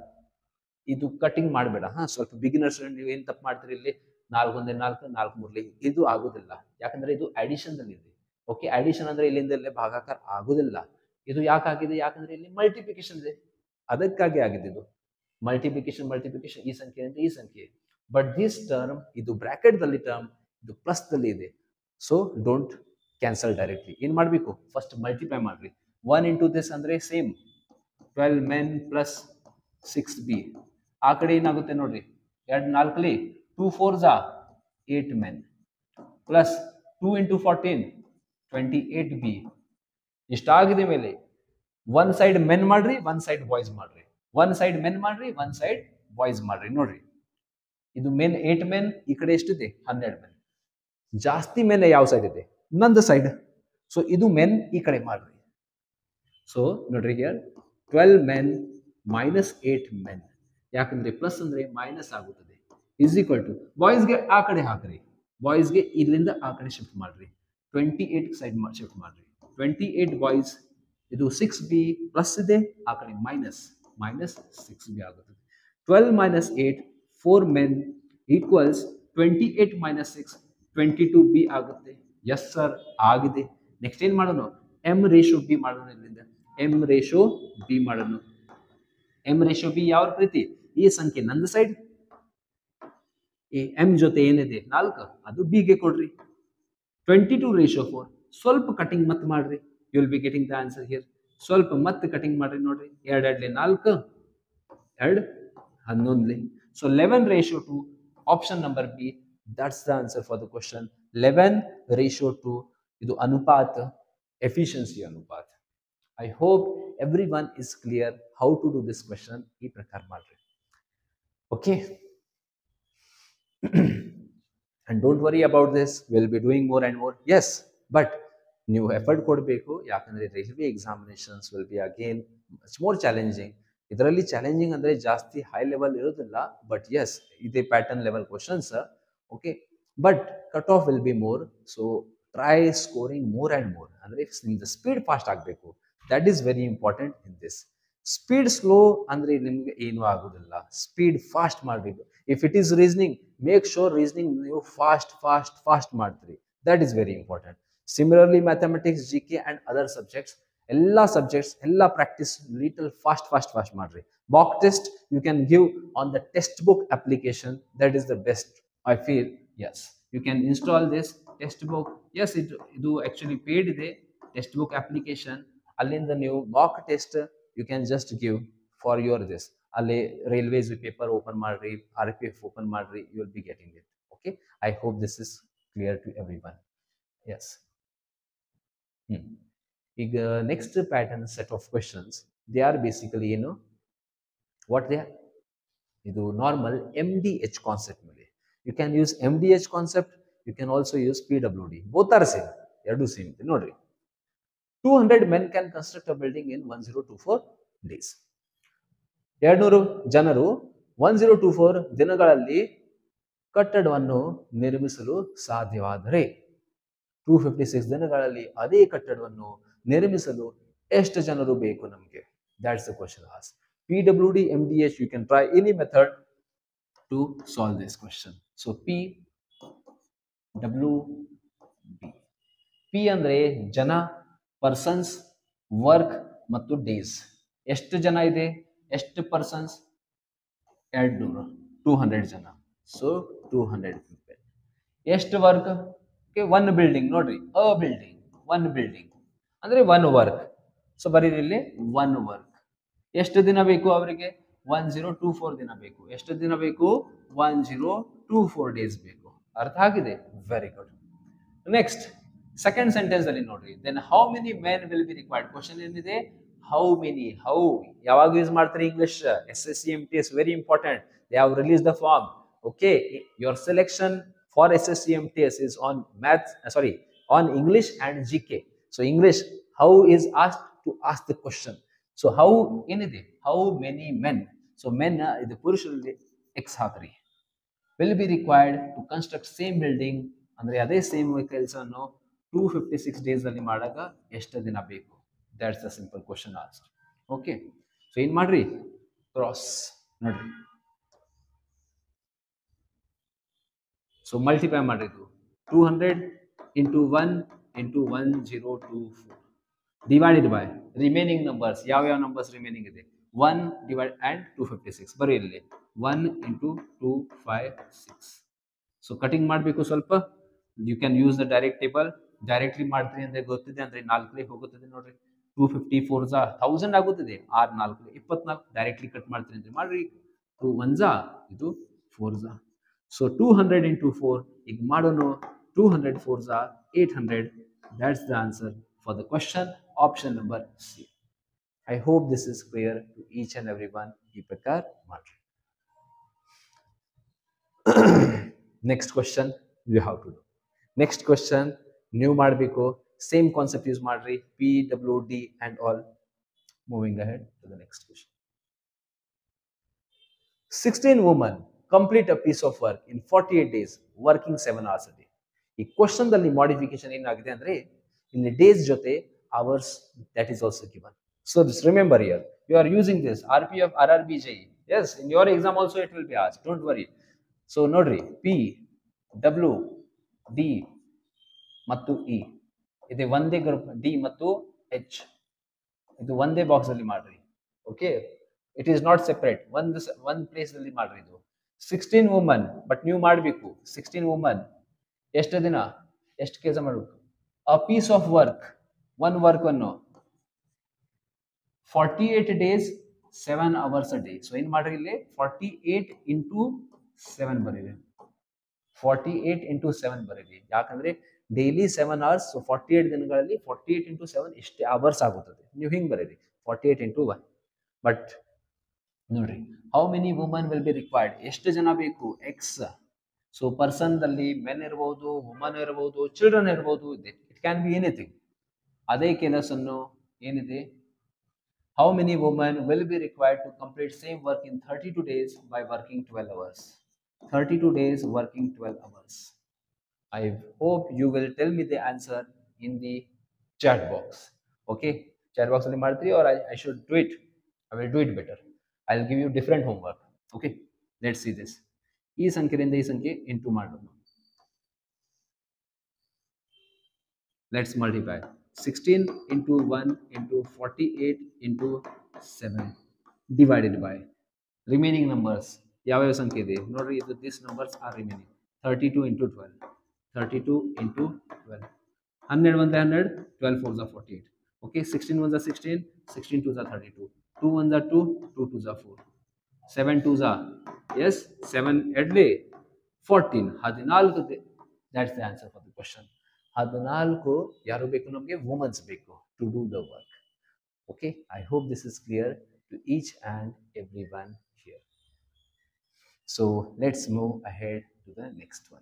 ಇದು ಕಟಿಂಗ್ ಮಾಡಬೇಡ ಹಾ ಸ್ವಲ್ಪ ಬಿಗಿನರ್ಸ್ ನೀವು ಏನ್ ತಪ್ಪು ಮಾಡ್ತೀರಿ ಇಲ್ಲಿ ನಾಲ್ಕು ಒಂದೇ ನಾಲ್ಕು ನಾಲ್ಕು ಮೂರ್ಲಿ ಇದು ಆಗುದಿಲ್ಲ ಯಾಕಂದ್ರೆ ಇದು ಅಡಿಷನ್ ಅಲ್ಲಿ ಇದೆ ಓಕೆ ಅಡಿಷನ್ ಅಂದ್ರೆ ಇಲ್ಲಿಂದ ಇಲ್ಲೇ ಭಾಗಾಕಾರ ಆಗುದಿಲ್ಲ ಇದು ಯಾಕಾಗಿದೆ ಯಾಕಂದ್ರೆ ಇಲ್ಲಿ ಮಲ್ಟಿಪ್ಲಿಕೇಶನ್ ಇದೆ ಅದಕ್ಕಾಗಿ ಆಗಿದೆ ಇದು ಮಲ್ಟಿಪ್ಲಿಕೇಶನ್ ಮಲ್ಟಿಪ್ಲಿಕೇಶನ್ ಈ ಸಂಖ್ಯೆ ಅಂತ ಈ ಸಂಖ್ಯೆ ಬಟ್ ದಿಸ್ ಟರ್ಮ್ ಇದು ಬ್ರಾಕೆಟ್ ದಲ್ಲಿ ಟರ್ಮ್ ಇದು ಪ್ಲಸ್ ದಲ್ಲಿ ಇದೆ ಸೊ ಡೋಂಟ್ ಕ್ಯಾನ್ಸಲ್ ಡೈರೆಕ್ಟ್ಲಿ ಏನ್ ಮಾಡಬೇಕು ಫಸ್ಟ್ ಮಲ್ಟಿಪ್ಲೈ ಮಾಡ್ರಿ ಒನ್ ಇಂಟು ದಿಸ್ ಅಂದ್ರೆ same twelve men plus six B ಆ ಕಡೆ ಏನಾಗುತ್ತೆ ನೋಡ್ರಿ ಎರಡು ನಾಲ್ಕಲಿ ಟೂ ಫೋರ್ ಝಾ eight men plus two into fourteen twenty eight B ಇಷ್ಟಾಗಿದೆ ಮೇಲೆ ಒನ್ ಸೈಡ್ ಮೆನ್ ಮಾಡ್ರಿ ಒನ್ ಸೈಡ್ ಬಾಯ್ಸ್ ಮಾಡ್ರಿ ಒನ್ ಸೈಡ್ ಮೆನ್ ಮಾಡ್ರಿ ಒನ್ ಸೈಡ್ ಬಾಯ್ಸ್ ಮಾಡ್ರಿ ನೋಡ್ರಿ ಇದು ಮೆನ್ ಏಟ್ ಮೆನ್ ಈ ಕಡೆ ಎಷ್ಟಿದೆ ಹನ್ನೆರಡು ಮೆನ್ ಜಾಸ್ತಿ ಮೆನ್ ಯಾವ ಸೈಡ್ ಇದೆ ನಂದು ಸೈಡ್ ಸೊ ಇದು ಮೆನ್ ಈ ಕಡೆ ಮಾಡ್ರಿ ಸೊ ನೋಡ್ರಿ here twelve men minus eight men ಯಾಕಂದ್ರೆ ಪ್ಲಸ್ ಅಂದ್ರೆ ಮೈನಸ್ ಆಗುತ್ತದೆ ಇಸ್ ಈಕ್ವಲ್ ಟು ಬಾಯ್ಸ್ಗೆ ಆ ಕಡೆ ಹಾಕ್ರಿ ಬಾಯ್ಸ್ಗೆ ಇಲ್ಲಿಂದ ಆ ಕಡೆ ಶಿಫ್ಟ್ ಮಾಡ್ರಿ ಟ್ವೆಂಟಿ ಏಟ್ ಸೈಡ್ ಶಿಫ್ಟ್ ಮಾಡ್ರಿ ಟ್ವೆಂಟಿ ಏಟ್ ಬಾಯ್ಸ್ ಇದು ಸಿಕ್ಸ್ ಬಿ ಪ್ಲಸ್ ಇದೆ ಆ ಕಡೆ ಮೈನಸ್ ಮೈನಸ್ ಸಿಕ್ಸ್ ಬಿ ಆಗುತ್ತದೆ twelve minus eight four men equals twenty eight minus six twenty two B ಆಗುತ್ತೆ ಎಸ್ ಸರ್ ಆಗಿದೆ ನೆಕ್ಸ್ಟ್ ಏನ್ ಮಾಡೋಣ ಎಮ್ ರೇಷೋ ಬಿ ಮಾಡೋಣ ಇಲ್ಲಿಂದ ಎಮ್ ರೇಷೋ ಬಿ ಮಾಡೋಣ ಎಮ್ ರೇಷೋ ಬಿ ಯಾವ ರೀತಿ ಈ ಸಂಖ್ಯೆ ನಂದು ಸೈಡ್ ಈ ಎಂ ಜೊತೆ ಏನಿದೆ ನಾಲ್ಕು ಅದು ಬಿ ಗೆ ಕೊಡ್ರಿ ಟ್ವೆಂಟಿ ಟು ರೇಷಿಯೋ ಫೋರ್ ಸ್ವಲ್ಪ ಕಟಿಂಗ್ ಮತ್ತೆ ಮಾಡ್ರಿ you will be getting the answer here ಸ್ವಲ್ಪ ಮತ್ತೆ ಕಟಿಂಗ್ ಮಾಡ್ರಿ ನೋಡ್ರಿ ಎರಡು ಎರಡ್ಲಿ ನಾಲ್ಕು ಎರಡು ಹನ್ನೊಂದ್ಲಿ so eleven ratio two option number B that's the answer for the question eleven ratio two ಇದು ಅನುಪಾತ ಎಫಿಷಿಯನ್ಸಿ ಅನುಪಾತ I hope every one is clear how to do this question ಈ ಪ್ರಕಾರ ಮಾಡ್ರಿ okay and don't worry about this will be doing more and more yes but ನೀವು effort ಕೊಡಬೇಕು ಯಾಕಂದ್ರೆ railway examinations will be again much more challenging ಇದರಲ್ಲಿ challenging ಅಂದ್ರೆ ಜಾಸ್ತಿ high level ಇರೋದಿಲ್ಲ ಬಟ್ ಎಸ್ ಇದೇ pattern level questions okay but cut off will be more so try scoring more and more ಅಂದ್ರೆ ನಿಮ್ದು ಸ್ಪೀಡ್ ಫಾಸ್ಟ್ ಆಗಬೇಕು that is very important in this speed slow ಅಂದ್ರೆ ನಿಮ್ಗೆ ಏನೂ ಆಗೋದಿಲ್ಲ ಸ್ಪೀಡ್ ಫಾಸ್ಟ್ ಮಾಡಬೇಕು if it is reasoning make sure reasoning ನೀವು fast fast fast ಮಾಡ್ತೀರಿ that is very important similarly mathematics G K and other subjects ಎಲ್ಲ subjects ಎಲ್ಲ practice little fast fast fast ಮಾಡ್ರಿ mock test you can give on the Testbook application that is the best I feel yes you can install this Testbook yes ಇದು ಇದು actually paid ಇದೆ Testbook application ಅಲ್ಲಿಂದ ನೀವು mock test you can just give for your this ಅಲ್ಲಿ railways paper open ಮಾಡ್ರಿ R P F open ಮಾಡ್ರಿ you will be getting it okay I hope this is clear to every everyone yes hmm ಈಗ next pattern set of questions they are basically ಏನು what they are ಇದು normal M D H concept ಮೇಲೆ you can use M D H concept you can also use P W D both are same ಎರಡು same ಇದೆ ನೋಡ್ರಿ two hundred men can construct a building in one zero two four days ಎರಡ್ನೂರು ಜನರು one zero two four ದಿನಗಳಲ್ಲಿ ಕಟ್ಟಡವನ್ನು ನಿರ್ಮಿಸಲು ಸಾಧ್ಯವಾದರೆ two fifty six ದಿನಗಳಲ್ಲಿ ಅದೇ ಕಟ್ಟಡವನ್ನು ನಿರ್ಮಿಸಲು ಎಷ್ಟು ಜನರು ಬೇಕು ನಮಗೆ that's the question as P W D M D H you can try any method to solve this question so P W D P ಅಂದ್ರೆ ಜನ ಪರ್ಸನ್ಸ್ ವರ್ಕ್ ಮತ್ತು ಡೇಸ್ ಎಷ್ಟು ಜನ ಇದೆ ಎಷ್ಟು ಪರ್ಸನ್ಸ್ ಎರಡು ನೂರು ಟೂ ಹಂಡ್ರೆಡ್ ಜನ ಸೊ ಟೂ ಹಂಡ್ರೆಡ್ ಪೀಪಲ್ ಎಷ್ಟು ವರ್ಕ್ ಒನ್ ಬಿಲ್ಡಿಂಗ್ ನೋಡ್ರಿ ಅ ಬಿಲ್ಡಿಂಗ್ ಒನ್ ಬಿಲ್ಡಿಂಗ್ ಅಂದ್ರೆ ಒನ್ ವರ್ಕ್ ಸೊ ಬರೀರಿ ಇಲ್ಲಿ ಒನ್ ವರ್ಕ್ ಎಷ್ಟು ದಿನ ಬೇಕು ಅವರಿಗೆ ಒನ್ ಜೀರೋ ಟೂ ಫೋರ್ ದಿನ ಬೇಕು ಎಷ್ಟು ದಿನ ಬೇಕು one zero two four days ಬೇಕು ಅರ್ಥ ಆಗಿದೆ very good next second sentence ಅಲ್ಲಿ ನೋಡ್ರಿ then how many men will be required question ಏನಿದೆ ಹೌ ಮೆನಿ ಹೌ ಯಾವಾಗ ಯೂಸ್ ಮಾಡ್ತಾರೆ English S S C M T S very important they have release the form okay your selection for S S C M T S is on maths sorry on English and G K so English how is asked to as the question so how ಏನಿದೆ how many men so men ಇದು ಪುರುಷರಲ್ಲಿ X ಹಾಕ್ರಿ will be required to construct same building ಅಂದ್ರೆ ಅದೇ same ಕೆಲಸವನ್ನು two fifty six days ಅಲ್ಲಿ ಮಾಡಾಗ ಎಷ್ಟು ದಿನ ಬೇಕು that's the simple question asked okay so ಏನ್ ಮಾಡ್ರಿ ಕ್ರಾಸ್ ನೋಡ್ರಿ ಸೊ ಮಲ್ಟಿಪ್ಲೈ ಮಾಡಿದ್ದು two hundred into one into one zero two four divided by remaining numbers ಯಾವ ಯಾವ ನಂಬರ್ಸ್ ರಿಮೈನಿಂಗ್ ಇದೆ one divide and two fifty six ಬರೀ ಇಲ್ಲಿ one into two five six so cutting ಮಾಡಬೇಕು ಸ್ವಲ್ಪ you can use the direct table directly ಮಾಡ್ತೀರಿ ಅಂದ್ರೆ ಗೊತ್ತಿದೆ ಅಂದ್ರೆ ನಾಲ್ಕನೇ ಹೋಗುತ್ತದೆ ನೋಡ್ರಿ ಟೂ ಫಿಫ್ಟಿ ಫೋರ್ ಜಾ ಥೌಸಂಡ್ ಆಗುತ್ತದೆ ಆರ್ ನಾಲ್ಕು ಇಪ್ಪತ್ನಾಲ್ಕು ಡೈರೆಕ್ಟ್ಲಿ ಕಟ್ ಮಾಡ್ತೀನಿ ಅಂದ್ರೆ ಮಾಡ್ರಿ ಟೂ ಒನ್ ಜಾ ಇದು ಫೋರ್ ಜಾ so two hundred into four ಈಗ ಮಾಡೋಣ ಟೂ ಹಂಡ್ರೆಡ್ ಫೋರ್ ಜಾ eight hundred that's the answer for the question option number C I hope this is clear to each and every one ಈ ಪ್ರಕಾರ ಮಾಡ್ರಿ next question you have to do next question ನೀವು ಮಾಡಬೇಕು same concept use ಮಾಡ್ರಿ P W D and all moving ahead to the next question sixteen woman complete a piece of work in forty eight days working seven hours a day ಈ question ದಲ್ಲಿ modification ಏನಾಗಿದೆ ಅಂದ್ರೆ ಇಲ್ಲಿ days ಜೊತೆ hours that is also given so this remember here you are using this R P F R R B J S in your exam also it will be ಆಸ್ don't worry so ನೋಡ್ರಿ P W D ಮತ್ತು ಇ ಇದೆ ಒಂದೇ group D ಮತ್ತು H ಇದು ಒಂದೇ box ಅಲ್ಲಿ ಮಾಡ್ರಿ okay it is not separate ಒಂದು ಒಂದು ಪ್ಲೇಸ್ ಅಲ್ಲಿ ಮಾಡ್ರಿ ಇದು ಸಿಕ್ಸ್ಟೀನ್ ವುಮನ್ ಬಟ್ ನೀವು ಮಾಡಬೇಕು ಸಿಕ್ಸ್ಟೀನ್ ವುಮನ್ ಎಷ್ಟು ದಿನ ಎಷ್ಟು ಕೆಲಸ ಮಾಡಬೇಕು a piece of work one work ಅನ್ನು forty eight days seven hours a day so ಏನು ಮಾಡ್ರಿ ಇಲ್ಲಿ ಫಾರ್ಟಿ ಏಟ್ ಇಂಟು ಸೆವೆನ್ ಬರೀರಿ ಫಾರ್ಟಿ ಏಟ್ ಇಂಟು ಸೆವೆನ್ ಬರೀರಿ ಯಾಕಂದ್ರೆ daily seven hours so forty eight ದಿನಗಳಲ್ಲಿ ಫಾರ್ಟಿ ಏಟ್ ಇಂಟು ಸೆವೆನ್ ಇಷ್ಟೇ hours ಆಗುತ್ತದೆ ನೀವು ಹಿಂಗೆ ಬರೀರಿ forty eight into one but ನೋಡ್ರಿ how many woman will be required ಎಷ್ಟು ಜನ ಬೇಕು ಎಕ್ಸ್ ಸೊ ಪರ್ಸನ್ದಲ್ಲಿ ಮೆನ್ ಇರ್ಬೋದು ವುಮನ್ ಇರ್ಬೋದು ಚಿಲ್ಡ್ರನ್ ಇರ್ಬೋದು ಇಟ್ ಕ್ಯಾನ್ ಬಿ ಎನಿಥಿಂಗ್ ಅದೇ ಕೆಲಸನ್ನು ಏನಿದೆ how many woman will be required to complete same work in thirty two days by working twelve hours thirty two days working twelve hours I hope you will tell me the answer in the chat box okay chat box ಅಲ್ಲಿ ಮಾಡ್ತೀರಿ or I I should do it I will do it better I will give you different home work okay let see this ಈ ಸಂಖ್ಯೆಯಿಂದ ಈ ಸಂಖ್ಯೆ into ಮಾಡೋಣ let's multiply sixteen into one into forty eight into seven divided by remaining numbers ಯಾವ್ಯಾವ ಸಂಖ್ಯೆ ಇದೆ ನೋಡ್ರಿ ಇದು this numbers are remaining thirty two into twelve thirty two into twelve ಹನ್ನೆರಡು ಒಂದೇ ಹನ್ನೆರಡು ಟ್ವೆಲ್ ಫೋರ್ ಝಾ forty eight okay sixteen one ಝಾ ಸಿಕ್ಸ್ಟೀನ್ ಸಿಕ್ಸ್ಟೀನ್ ಟು ಝಾ ಥರ್ಟಿ ಟು ಟೂ ಒನ್ ಝಾ ಟು ಟೂ ಟು ಝಾ four seven two Jha S seven ಎಡ್ಲಿ fourteen ಹದಿನಾಲ್ಕು that's the answer for the question ಹದಿನಾಲ್ಕು ಯಾರು ಬೇಕು ನಮಗೆ ವುಮನ್ಸ್ ಬೇಕು to do the work okay I hope this is clear to each and every one here so let's move ahead to the next one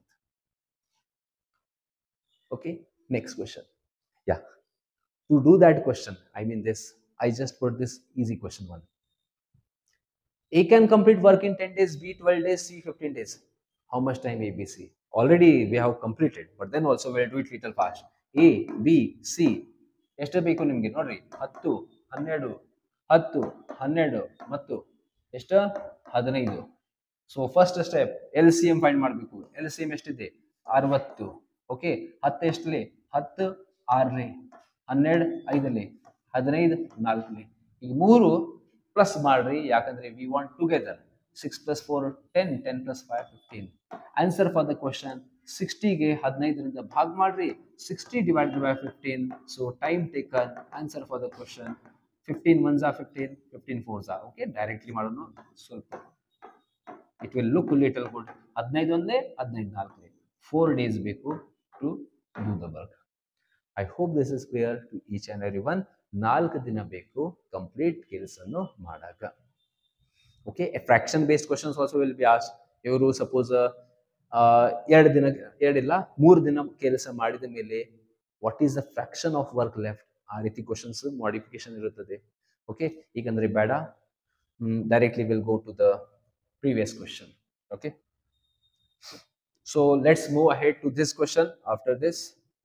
okay next question yeah to do that question i mean this i just put this easy question one a can complete work in 10 days b 12 days c 15 days how much time a b c already we have completed but then also we'll do it little fast a b c ಎಷ್ಟು ಬೇಕು ನಿಮಗೆ ನೋಡ್ರಿ ಹತ್ತು ಹನ್ನೆರಡು ಹತ್ತು ಹನ್ನೆರಡು ಮತ್ತು ಎಷ್ಟು ಹದಿನೈದು so first step L C M find ಮಾಡಬೇಕು ಎಲ್ ಸಿ ಎಂ ಎಷ್ಟಿದೆ ಅರವತ್ತು ಓಕೆ ಹತ್ತು ಎಷ್ಟಲಿ ಹತ್ತು ಆರನೇ ಹನ್ನೆರಡು ಐದನೇ ಹದಿನೈದು ನಾಲ್ಕನೇ ಈಗ ಮೂರು ಪ್ಲಸ್ ಮಾಡ್ರಿ ಯಾಕಂದ್ರೆ we want together six plus four ten ten plus five fifteen answer for the question ಸಿಕ್ಸ್ಟಿಗೆ ಹದಿನೈದರಿಂದ ಭಾಗ ಮಾಡ್ರಿ sixty divided by fifteen so time taken answer for the question fifteen one ಝಾ ಫಿಫ್ಟೀನ್ ಫಿಫ್ಟೀನ್ ಫೋರ್ ಝಾ okay directly ಮಾಡೋಣ ಸ್ವಲ್ಪ it will look little good ಹದಿನೈದು ಒಂದೇ ಹದಿನೈದು ನಾಲ್ಕನೇ ಫೋರ್ ಡೇಸ್ ಬೇಕು to do the work I hope this is clear to each and every one ನಾಲ್ಕು ದಿನ ಬೇಕು ಕಂಪ್ಲೀಟ್ ಕೆಲಸನ್ನು ಮಾಡಾಕ okay fraction based questions also will be ಆಸ್ ಇವರು ಸಪೋಸ್ ಎರಡು ದಿನ ಎರಡಿಲ್ಲ ಮೂರು ದಿನ ಕೆಲಸ ಮಾಡಿದ ಮೇಲೆ what is the fraction of work left ಆ ರೀತಿ ಕ್ವಶನ್ಸ್ ಮಾಡಿಫಿಕೇಶನ್ ಇರುತ್ತದೆ ಓಕೆ ಈಗಂದ್ರೆ ಬೇಡ directly will go to the previous question okay so let's move ahead to this question after this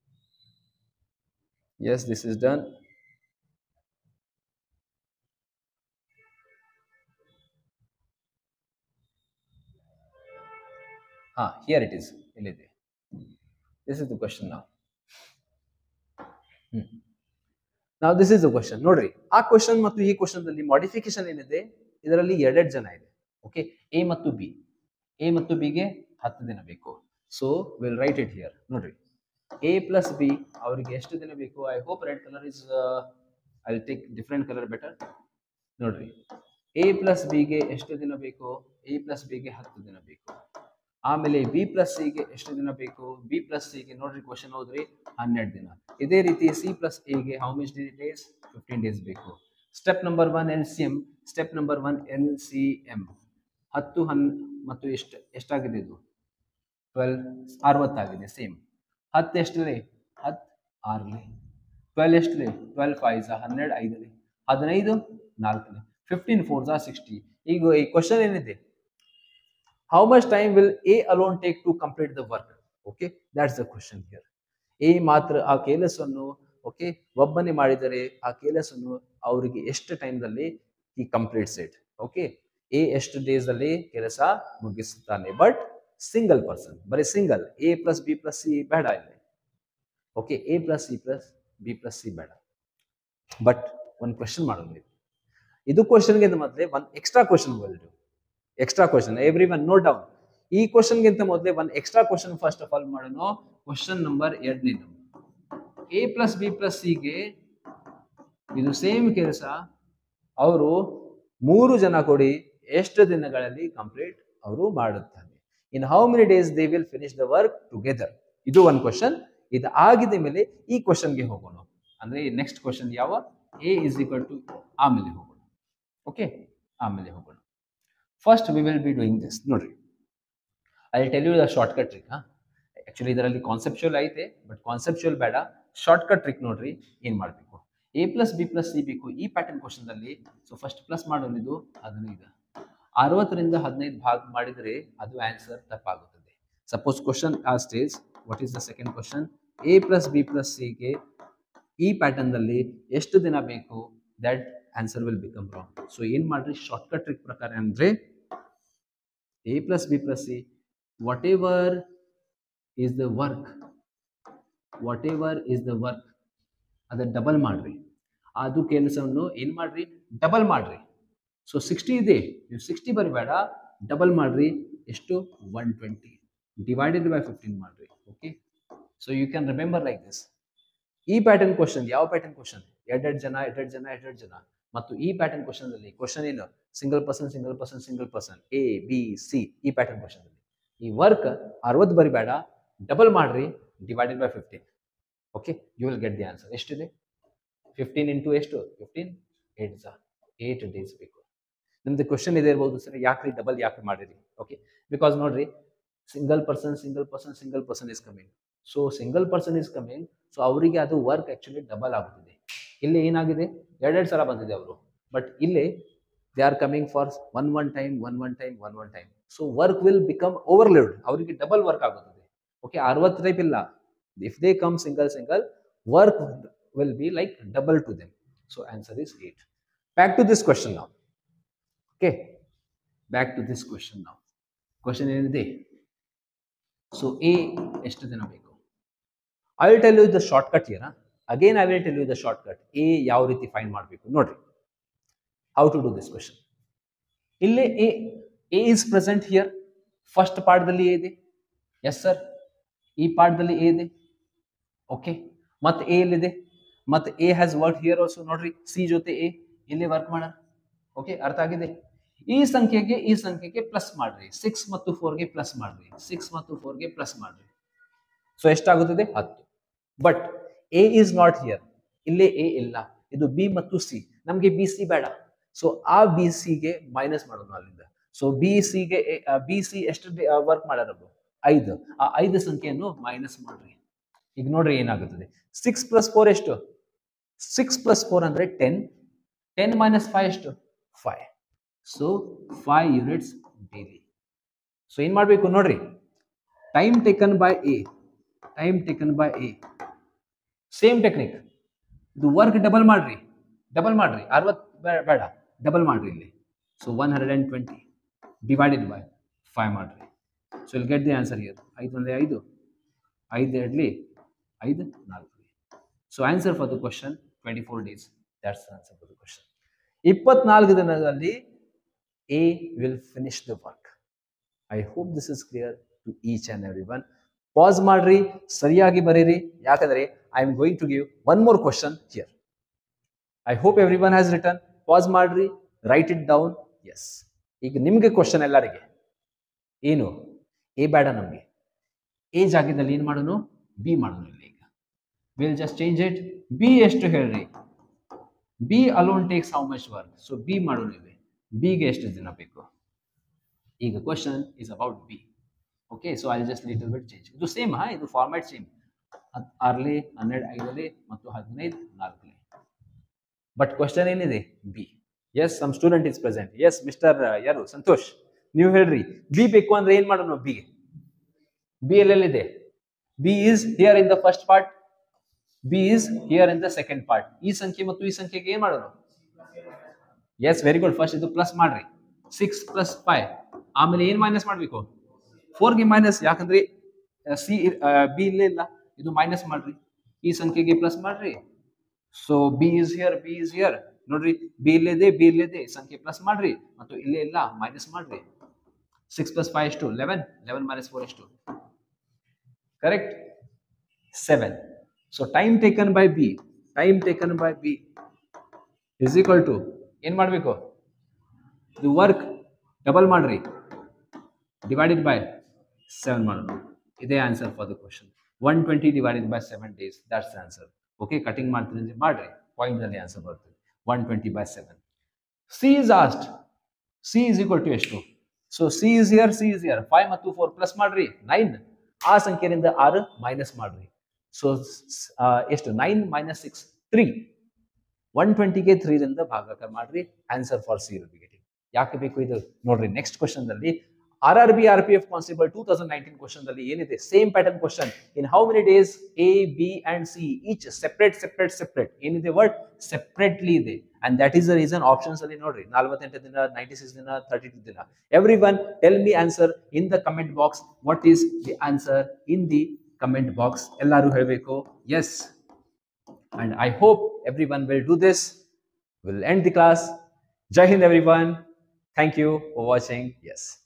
yes this is done ah here it is ಇಲ್ಲಿದೆ this is the question now Hmm. now this is the question ನೋಡ್ರಿ ಆ question ಮತ್ತು ಈ question ದಲ್ಲಿ modification ಏನಿದೆ ಇದರಲ್ಲಿ ಎರಡೆರಡು ಜನ ಇದೆ ಓಕೆ ಎ ಮತ್ತು ಬಿ ಎ ಮತ್ತು ಬಿಗೆ ಹತ್ತು ದಿನ ಬೇಕು so will write it here ನೋಡ್ರಿ ಎ ಪ್ಲಸ್ ಬಿ ಅವರಿಗೆ ಎಷ್ಟು ದಿನ ಬೇಕು I hope red colour is I take different colour better ನೋಡ್ರಿ ಎ ಪ್ಲಸ್ ಬಿಗೆ ಎಷ್ಟು ದಿನ ಬೇಕು ಎ ಪ್ಲಸ್ ಬಿಗೆ ಹತ್ತು ದಿನ ಬೇಕು ಆಮೇಲೆ ಬಿ ಪ್ಲಸ್ ಸಿಗೆ ಎಷ್ಟು ದಿನ ಬೇಕು ಬಿ ಪ್ಲಸ್ ಸಿಗೆ ನೋಡ್ರಿ ಕ್ವಶನ್ ಹೋದ್ರಿ ಹನ್ನೆರಡು ದಿನ ಇದೇ ರೀತಿ ಸಿ ಪ್ಲಸ್ ಎಗೆ how much days fifteen days ಬೇಕು step number one L C M step number one L C M ಹತ್ತು ಹನ್ ಮತ್ತು ಎಷ್ಟು ಎಷ್ಟಾಗಿದೆ ಇದು ಟ್ವೆಲ್ ಅರವತ್ತಾಗಿದೆ ಸೇಮ್ ಹತ್ತು ಎಷ್ಟರಲ್ಲಿ ಹತ್ತು ಆರಲಿ ಟ್ವೆಲ್ ಎಷ್ಟಲಿ ಟ್ವೆಲ್ ಫೈವ್ ಝಾ ಹನ್ನೆರಡು ಐದಲಿ ಹದಿನೈದು ನಾಲ್ಕಲಿ ಫಿಫ್ಟೀನ್ ಫೋರ್ ಝಾ ಸಿಕ್ಸ್ಟಿ ಈಗ ಈ ಕ್ವಶನ್ ಏನಿದೆ how much time will A alone take to complete the work okay that's the question here A ಮಾತ್ರ ಆ ಕೆಲಸವನ್ನು ಓಕೆ ಒಬ್ಬನೇ ಮಾಡಿದರೆ ಆ ಕೆಲಸವನ್ನು ಅವರಿಗೆ ಎಷ್ಟು ಟೈಮ್ದಲ್ಲಿ ಈ ಕಂಪ್ಲೀಟ್ಸ್ ಇಟ್ ಓಕೆ ಎ ಎಷ್ಟು ಡೇಸ್ ಅಲ್ಲಿ ಕೆಲಸ ಮುಗಿಸುತ್ತಾನೆ ಬಟ್ ಸಿಂಗಲ್ ಪರ್ಸನ್ ಬರೀ single A plus B plus C ಬೇಡ ಇಲ್ಲಿ okay A plus C plus B plus C ಬೇಡ ಬಟ್ ಒಂದು ಕ್ವಶನ್ ಮಾಡೋಣ ಇದು ಕ್ವಶನ್ಗೆ ಮೊದಲೇ ಒಂದು extra question world extra question everyone note down ಈ ಕ್ವಶನ್ಗಿಂತ ಮೊದಲೇ ಒಂದು extra question first of all ಮಾಡೋಣ ಕ್ವಶನ್ ನಂಬರ್ ಎರಡನೇದು ಎ ಪ್ಲಸ್ ಬಿ ಪ್ಲಸ್ ಸಿಗೆ ಇದು ಸೇಮ್ ಕೆಲಸ ಅವರು ಮೂರು ಜನ ಕೊಡಿ ಎಷ್ಟು ದಿನಗಳಲ್ಲಿ ಕಂಪ್ಲೀಟ್ ಅವರು ಮಾಡುತ್ತಾರೆ in how many days they will finish the work together ಇದು ಒಂದು ಕ್ವಶನ್ ಇದು ಆಗಿದ ಮೇಲೆ ಈ ಕ್ವಶನ್ಗೆ ಹೋಗೋಣ ಅಂದ್ರೆ ನೆಕ್ಸ್ಟ್ ಕ್ವಶನ್ ಯಾವ ಎ ಇಸ್ ಈಕ್ವಲ್ ಟು ಆಮೇಲೆ ಹೋಗೋಣ ಓಕೆ ಆಮೇಲೆ ಹೋಗೋಣ first we will be doing this ನೋಡ್ರಿ I tell you the short shortcut trick actually ಇದರಲ್ಲಿ ಕಾನ್ಸೆಪ್ಚುಯಲ್ ಐತೆ ಬಟ್ ಕಾನ್ಸೆಪ್ಚುಯಲ್ ಬೇಡ ಶಾರ್ಟ್ ಕಟ್ ಟ್ರಿಕ್ ನೋಡ್ರಿ ಏನ್ ಮಾಡಬೇಕು A plus B plus C ಬೇಕು ಈ ಪ್ಯಾಟರ್ನ್ ಕ್ವಶನ್ ಅಲ್ಲಿ ಸೊ ಫಸ್ಟ್ ಪ್ಲಸ್ ಮಾಡೋದು ಹದಿನೈದು ಅರವತ್ತರಿಂದ ಹದಿನೈದು ಭಾಗ ಮಾಡಿದರೆ ಅದು ಆನ್ಸರ್ ತಪ್ಪಾಗುತ್ತದೆ ಸಪೋಸ್ ಕ್ವಶನ್ ಆ stage what is the second question A plus B plus ಸಿಗೆ ಈ ಪ್ಯಾಟರ್ನ್ ದಲ್ಲಿ ಎಷ್ಟು ದಿನ ಬೇಕು that answer will become wrong so ಏನ್ ಮಾಡ್ರಿ ಶಾರ್ಟ್ ಕಟ್ ಟ್ರಿಕ್ ಪ್ರಕಾರ ಅಂದ್ರೆ A plus B plus C whatever is the work whatever is the work ಅದ ಡಬಲ್ ಮಾಡ್ರಿ ಅದು ಕೆಲಸವನ್ನು ಏನ್ ಮಾಡ್ರಿ ಡಬಲ್ ಮಾಡ್ರಿ ಸೊ ಸಿಕ್ಸ್ಟಿ ಇದೆ ನೀವು ಸಿಕ್ಸ್ಟಿ ಬರಿಬೇಡ ಡಬಲ್ ಮಾಡ್ರಿ ಎಷ್ಟು one twenty divided by fifteen ಮಾಡ್ರಿ okay so you can remember like this ಈ ಪ್ಯಾಟರ್ನ್ ಕ್ವಶನ್ ಯಾವ ಪ್ಯಾಟರ್ನ್ ಕ್ವಶನ್ ಎರಡೆರಡು ಜನ ಎರಡೆರಡು ಜನ ಎರಡೆರಡು ಜನ ಮತ್ತು ಈ ಪ್ಯಾಟರ್ನ್ ಕ್ವಶನ್ ಅಲ್ಲಿ ಕ್ವಶನ್ ಏನು single person single person single person A B C ಈ ಪ್ಯಾಟರ್ನ್ ಕ್ವಶನ್ ಅಲ್ಲಿ ಈ ವರ್ಕ್ ಅರವತ್ತು ಬರಿಬೇಡ ಡಬಲ್ ಮಾಡ್ರಿ divided by fifteen okay you will get the answer ಎಷ್ಟಿದೆ ಫಿಫ್ಟೀನ್ ಇಂಟು ಎಷ್ಟು ಫಿಫ್ಟೀನ್ ಏಟ್ ಜಾ ಏಟ್ ಡೇಸ್ ಬೇಕು ನಿಮ್ದು ಕ್ವಶನ್ ಇದೆ ಇರ್ಬೋದು ಸರ್ ಯಾಕ್ರಿ ಡಬಲ್ ಯಾಕೆ ಮಾಡಿರಿ ಓಕೆ ಬಿಕಾಸ್ ನೋಡ್ರಿ single person single person single person is coming so single person is coming so ಅವರಿಗೆ ಅದು ವರ್ಕ್ ಆಕ್ಚುಲಿ ಡಬಲ್ ಆಗುತ್ತಿದೆ ಇಲ್ಲಿ ಏನಾಗಿದೆ ಎರಡೆರಡು ಸಲ ಬಂದಿದೆ ಅವರು ಬಟ್ ಇಲ್ಲಿ they are coming for one one time one one time one one time so work will become overload ಅವರಿಗೆ ಡಬಲ್ ವರ್ಕ್ ಆಗುತ್ತದೆ ಓಕೆ ಅರವತ್ತು ಟೈಪ್ ಇಲ್ಲ if they come single single work will be like double to them so answer is eight back to this question ನಾವು okay back to this question ನಾವು question ಏನಿದೆ so A ಎಷ್ಟು ದಿನ ಬೇಕು I will tell you the short cut here again I will tell you the short cut A ಯಾವ ರೀತಿ find ಮಾಡಬೇಕು ನೋಡ್ರಿ how to do this question ಇಲ್ಲಿ A A is present here first ಪಾರ್ಟ್ದಲ್ಲಿ A ಇದೆ ಎಸ್ ಸರ್ ಈ ಪಾರ್ಟ್ದಲ್ಲಿ A ಇದೆ ಓಕೆ ಮತ್ತೆ ಎ ಎಲ್ಲಿದೆ ಮತ್ತೆ A has work here also ನೋಡ್ರಿ ಸಿ ಜೊತೆ ಎ ಇಲ್ಲಿ ವರ್ಕ್ ಮಾಡ ಓಕೆ ಅರ್ಥ ಆಗಿದೆ ಈ ಸಂಖ್ಯೆಗೆ ಈ ಸಂಖ್ಯೆಗೆ ಪ್ಲಸ್ ಮಾಡ್ರಿ ಸಿಕ್ಸ್ ಮತ್ತು ಫೋರ್ಗೆ ಪ್ಲಸ್ ಮಾಡ್ರಿ ಸಿಕ್ಸ್ ಮತ್ತು ಫೋರ್ಗೆ ಪ್ಲಸ್ ಮಾಡ್ರಿ ಸೊ ಎಷ್ಟಾಗುತ್ತದೆ ಹತ್ತು but A is not here ಇಲ್ಲೇ ಎ ಇಲ್ಲ ಇದು ಬಿ ಮತ್ತು ಸಿ ನಮಗೆ ಬಿ ಸಿ ಬೇಡ ಸೊ ಆ ಬಿ ಸಿಗೆ ಮೈನಸ್ ಮಾಡೋಣ ಅಲ್ಲಿಂದ ಸೊ ಬಿ ಸಿಗೆ ಬಿ ಸಿ ಎಷ್ಟು ವರ್ಕ್ ಮಾಡ್ಯಾರದು ಐದು ಆ ಐದು ಸಂಖ್ಯೆಯನ್ನು ಮೈನಸ್ ಮಾಡ್ರಿ ಈಗ ನೋಡ್ರಿ ಏನಾಗುತ್ತದೆ ಸಿಕ್ಸ್ ಪ್ಲಸ್ ಫೋರ್ ಎಷ್ಟು ಸಿಕ್ಸ್ ಪ್ಲಸ್ ಫೋರ್ ಅಂದ್ರೆ ಟೆನ್ ಟೆನ್ ಮೈನಸ್ ಫೈವ್ ಎಷ್ಟು five so five units daily so ಏನ್ ಮಾಡ್ಬೇಕು ನೋಡ್ರಿ time taken by A time taken by A same technique ಇದು ವರ್ಕ್ ಡಬಲ್ ಮಾಡ್ರಿ ಡಬಲ್ ಮಾಡ್ರಿ ಅರವತ್ತು ಬೇಡ ಡಬಲ್ ಮಾಡ್ರಿ ಇಲ್ಲಿ so one hundred and twenty divided by five ಮಾಡ್ರಿ ಸೊ ಇಲ್ಲಿ ಗೆಟ್ ದಿ ಆನ್ಸರ್ ಇಯರ್ ಐದು ಅಂದರೆ ಐದು ಐದು ಎರಡ್ಲಿ ಐದು ನಾಲ್ಕು so answer for the question twenty four days that's answer for the question ಇಪ್ಪತ್ನಾಲ್ಕು ದಿನದಲ್ಲಿ A will finish the work I hope this is clear to each and every one pass ಮಾಡ್ರಿ ಸರಿಯಾಗಿ ಬರೀರಿ ಯಾಕಂದ್ರೆ I am going to give one more question here I hope every one has written pass ಮಾಡ್ರಿ write it down yes ಈಗ ನಿಮಗೆ question ಎಲ್ಲರಿಗೆ ಏನು A ಬೇಡ ನಮಗೆ ಎ ಜಾಗದಲ್ಲಿ ಏನು ಮಾಡೋಣ ಬಿ ಮಾಡೋಣ ಇಲ್ಲಿ ಈಗ will just change it B ಎಷ್ಟು ಹೇಳ್ರಿ B alone takes how much work so B ಮಾಡೋಣ ಇಲ್ಲಿ ಬಿಗೆ ಎಷ್ಟು ದಿನ ಬೇಕು ಈಗ question is about B okay so I just little bit change ಇದು ಸೇಮ್ ಹಾ ಇದು ಫಾರ್ಮ್ಯಾಟ್ ಸೇಮ್ ಆರ್ಲಿ ಹನ್ನೆರಡು ಐದರಲ್ಲಿ ಮತ್ತು ಹದಿನೈದು ನಾಲ್ಕಲಿ ಬಟ್ ಕ್ವಶನ್ ಏನಿದೆ B yes some student is present yes mister ಯಾರು ಸಂತೋಷ್ ನೀವು ಹೇಳ್ರಿ ಬಿ ಬೇಕು ಅಂದ್ರೆ ಏನ್ ಮಾಡೋಣ ಬಿ ಬಿ ಎಲ್ಲೆಲ್ಲಿದೆ B is here in the first part B is here in the second part ಈ ಸಂಖ್ಯೆ ಮತ್ತು ಈ ಸಂಖ್ಯೆಗೆ ಏನ್ ಮಾಡೋಣ ಎಸ್ ವೆರಿ ಗುಡ್ ಫಸ್ಟ್ ಇದು ಪ್ಲಸ್ ಮಾಡ್ರಿ ಸಿಕ್ಸ್ ಪ್ಲಸ್ ಫೈವ್ ಆಮೇಲೆ ಏನ್ ಮೈನಸ್ ಮಾಡ್ಬೇಕು ಫೋರ್ಗೆ ಮೈನಸ್ ಯಾಕಂದ್ರೆ ಸಿ ಬಿ ಇಲ್ಲೇ ಇಲ್ಲ ಇದು ಮೈನಸ್ ಮಾಡ್ರಿ ಈ ಸಂಖ್ಯೆಗೆ ಪ್ಲಸ್ ಮಾಡ್ರಿ so B is here B is here ನೋಡ್ರಿ ಬಿ ಇಲ್ಲಿದೆ ಬಿ ಇಲ್ಲಿದೆ ಸಂಖ್ಯೆ ಪ್ಲಸ್ ಮಾಡ್ರಿ ಮತ್ತು ಇಲ್ಲೇ ಇಲ್ಲ ಮೈನಸ್ ಮಾಡ್ರಿ 6 plus 5 is 2. 11. 11 minus 4 is 2. Correct? 7. So time taken by B, time taken by B is equal to, ಏನು ಮಾಡಬೇಕು ದಿ ವರ್ಕ್ ಡಬಲ್ ಮಾಡ್ರಿ ಡಿವೈಡೆಡ್ ಬೈ ಸೆವೆನ್ ಮಾಡೋಣ ಇದೇ answer for the question one twenty divided by seven days that's answer okay cutting ಮಾಡ್ತೀನಿ ಅಂದ್ರೆ ಮಾಡ್ರಿ ಪಾಯಿಂಟ್ನಲ್ಲಿ answer ಬರ್ತದೆ one twenty by seven C is ಆಸ್ಟ್ ಸಿ ಇಸ್ ಈಕ್ವಲ್ ಟು ಎಷ್ಟು so C is here C is here five ಮತ್ತು four plus ಮಾಡ್ರಿ nine ಆ ಸಂಖ್ಯೆಯಿಂದ ಆರು ಮೈನಸ್ ಮಾಡ್ರಿ ಸೊ ಎಷ್ಟು nine minus six three one ಟ್ವೆಂಟಿಗೆ ತ್ರೀರಿಂದ ಭಾಗಾಕಾರ ಮಾಡ್ರಿ answer for C will be getting ಯಾಕೆ ಬೇಕು ಇದು ನೋಡ್ರಿ ನೆಕ್ಸ್ಟ್ ಕ್ವಶನ್ ಅಲ್ಲಿ R R B R P F constable two thousand nineteen question ಅಲ್ಲಿ ಏನಿದೆ same pattern question in how many days A B and C each separate separate separate ಏನಿದೆ word separately ಇದೆ and that is the reason options ಅಲ್ಲಿ ನೋಡ್ರಿ ನಲವತ್ತೆಂಟು ದಿನ ninety six ದಿನ thirty two ದಿನ every one tell me answer in the comment box what is the answer in the comment box ಎಲ್ಲರೂ ಹೇಳಬೇಕು yes and I hope everyone will do this. We'll end the class. Jai Hind everyone. Thank you for watching. Yes.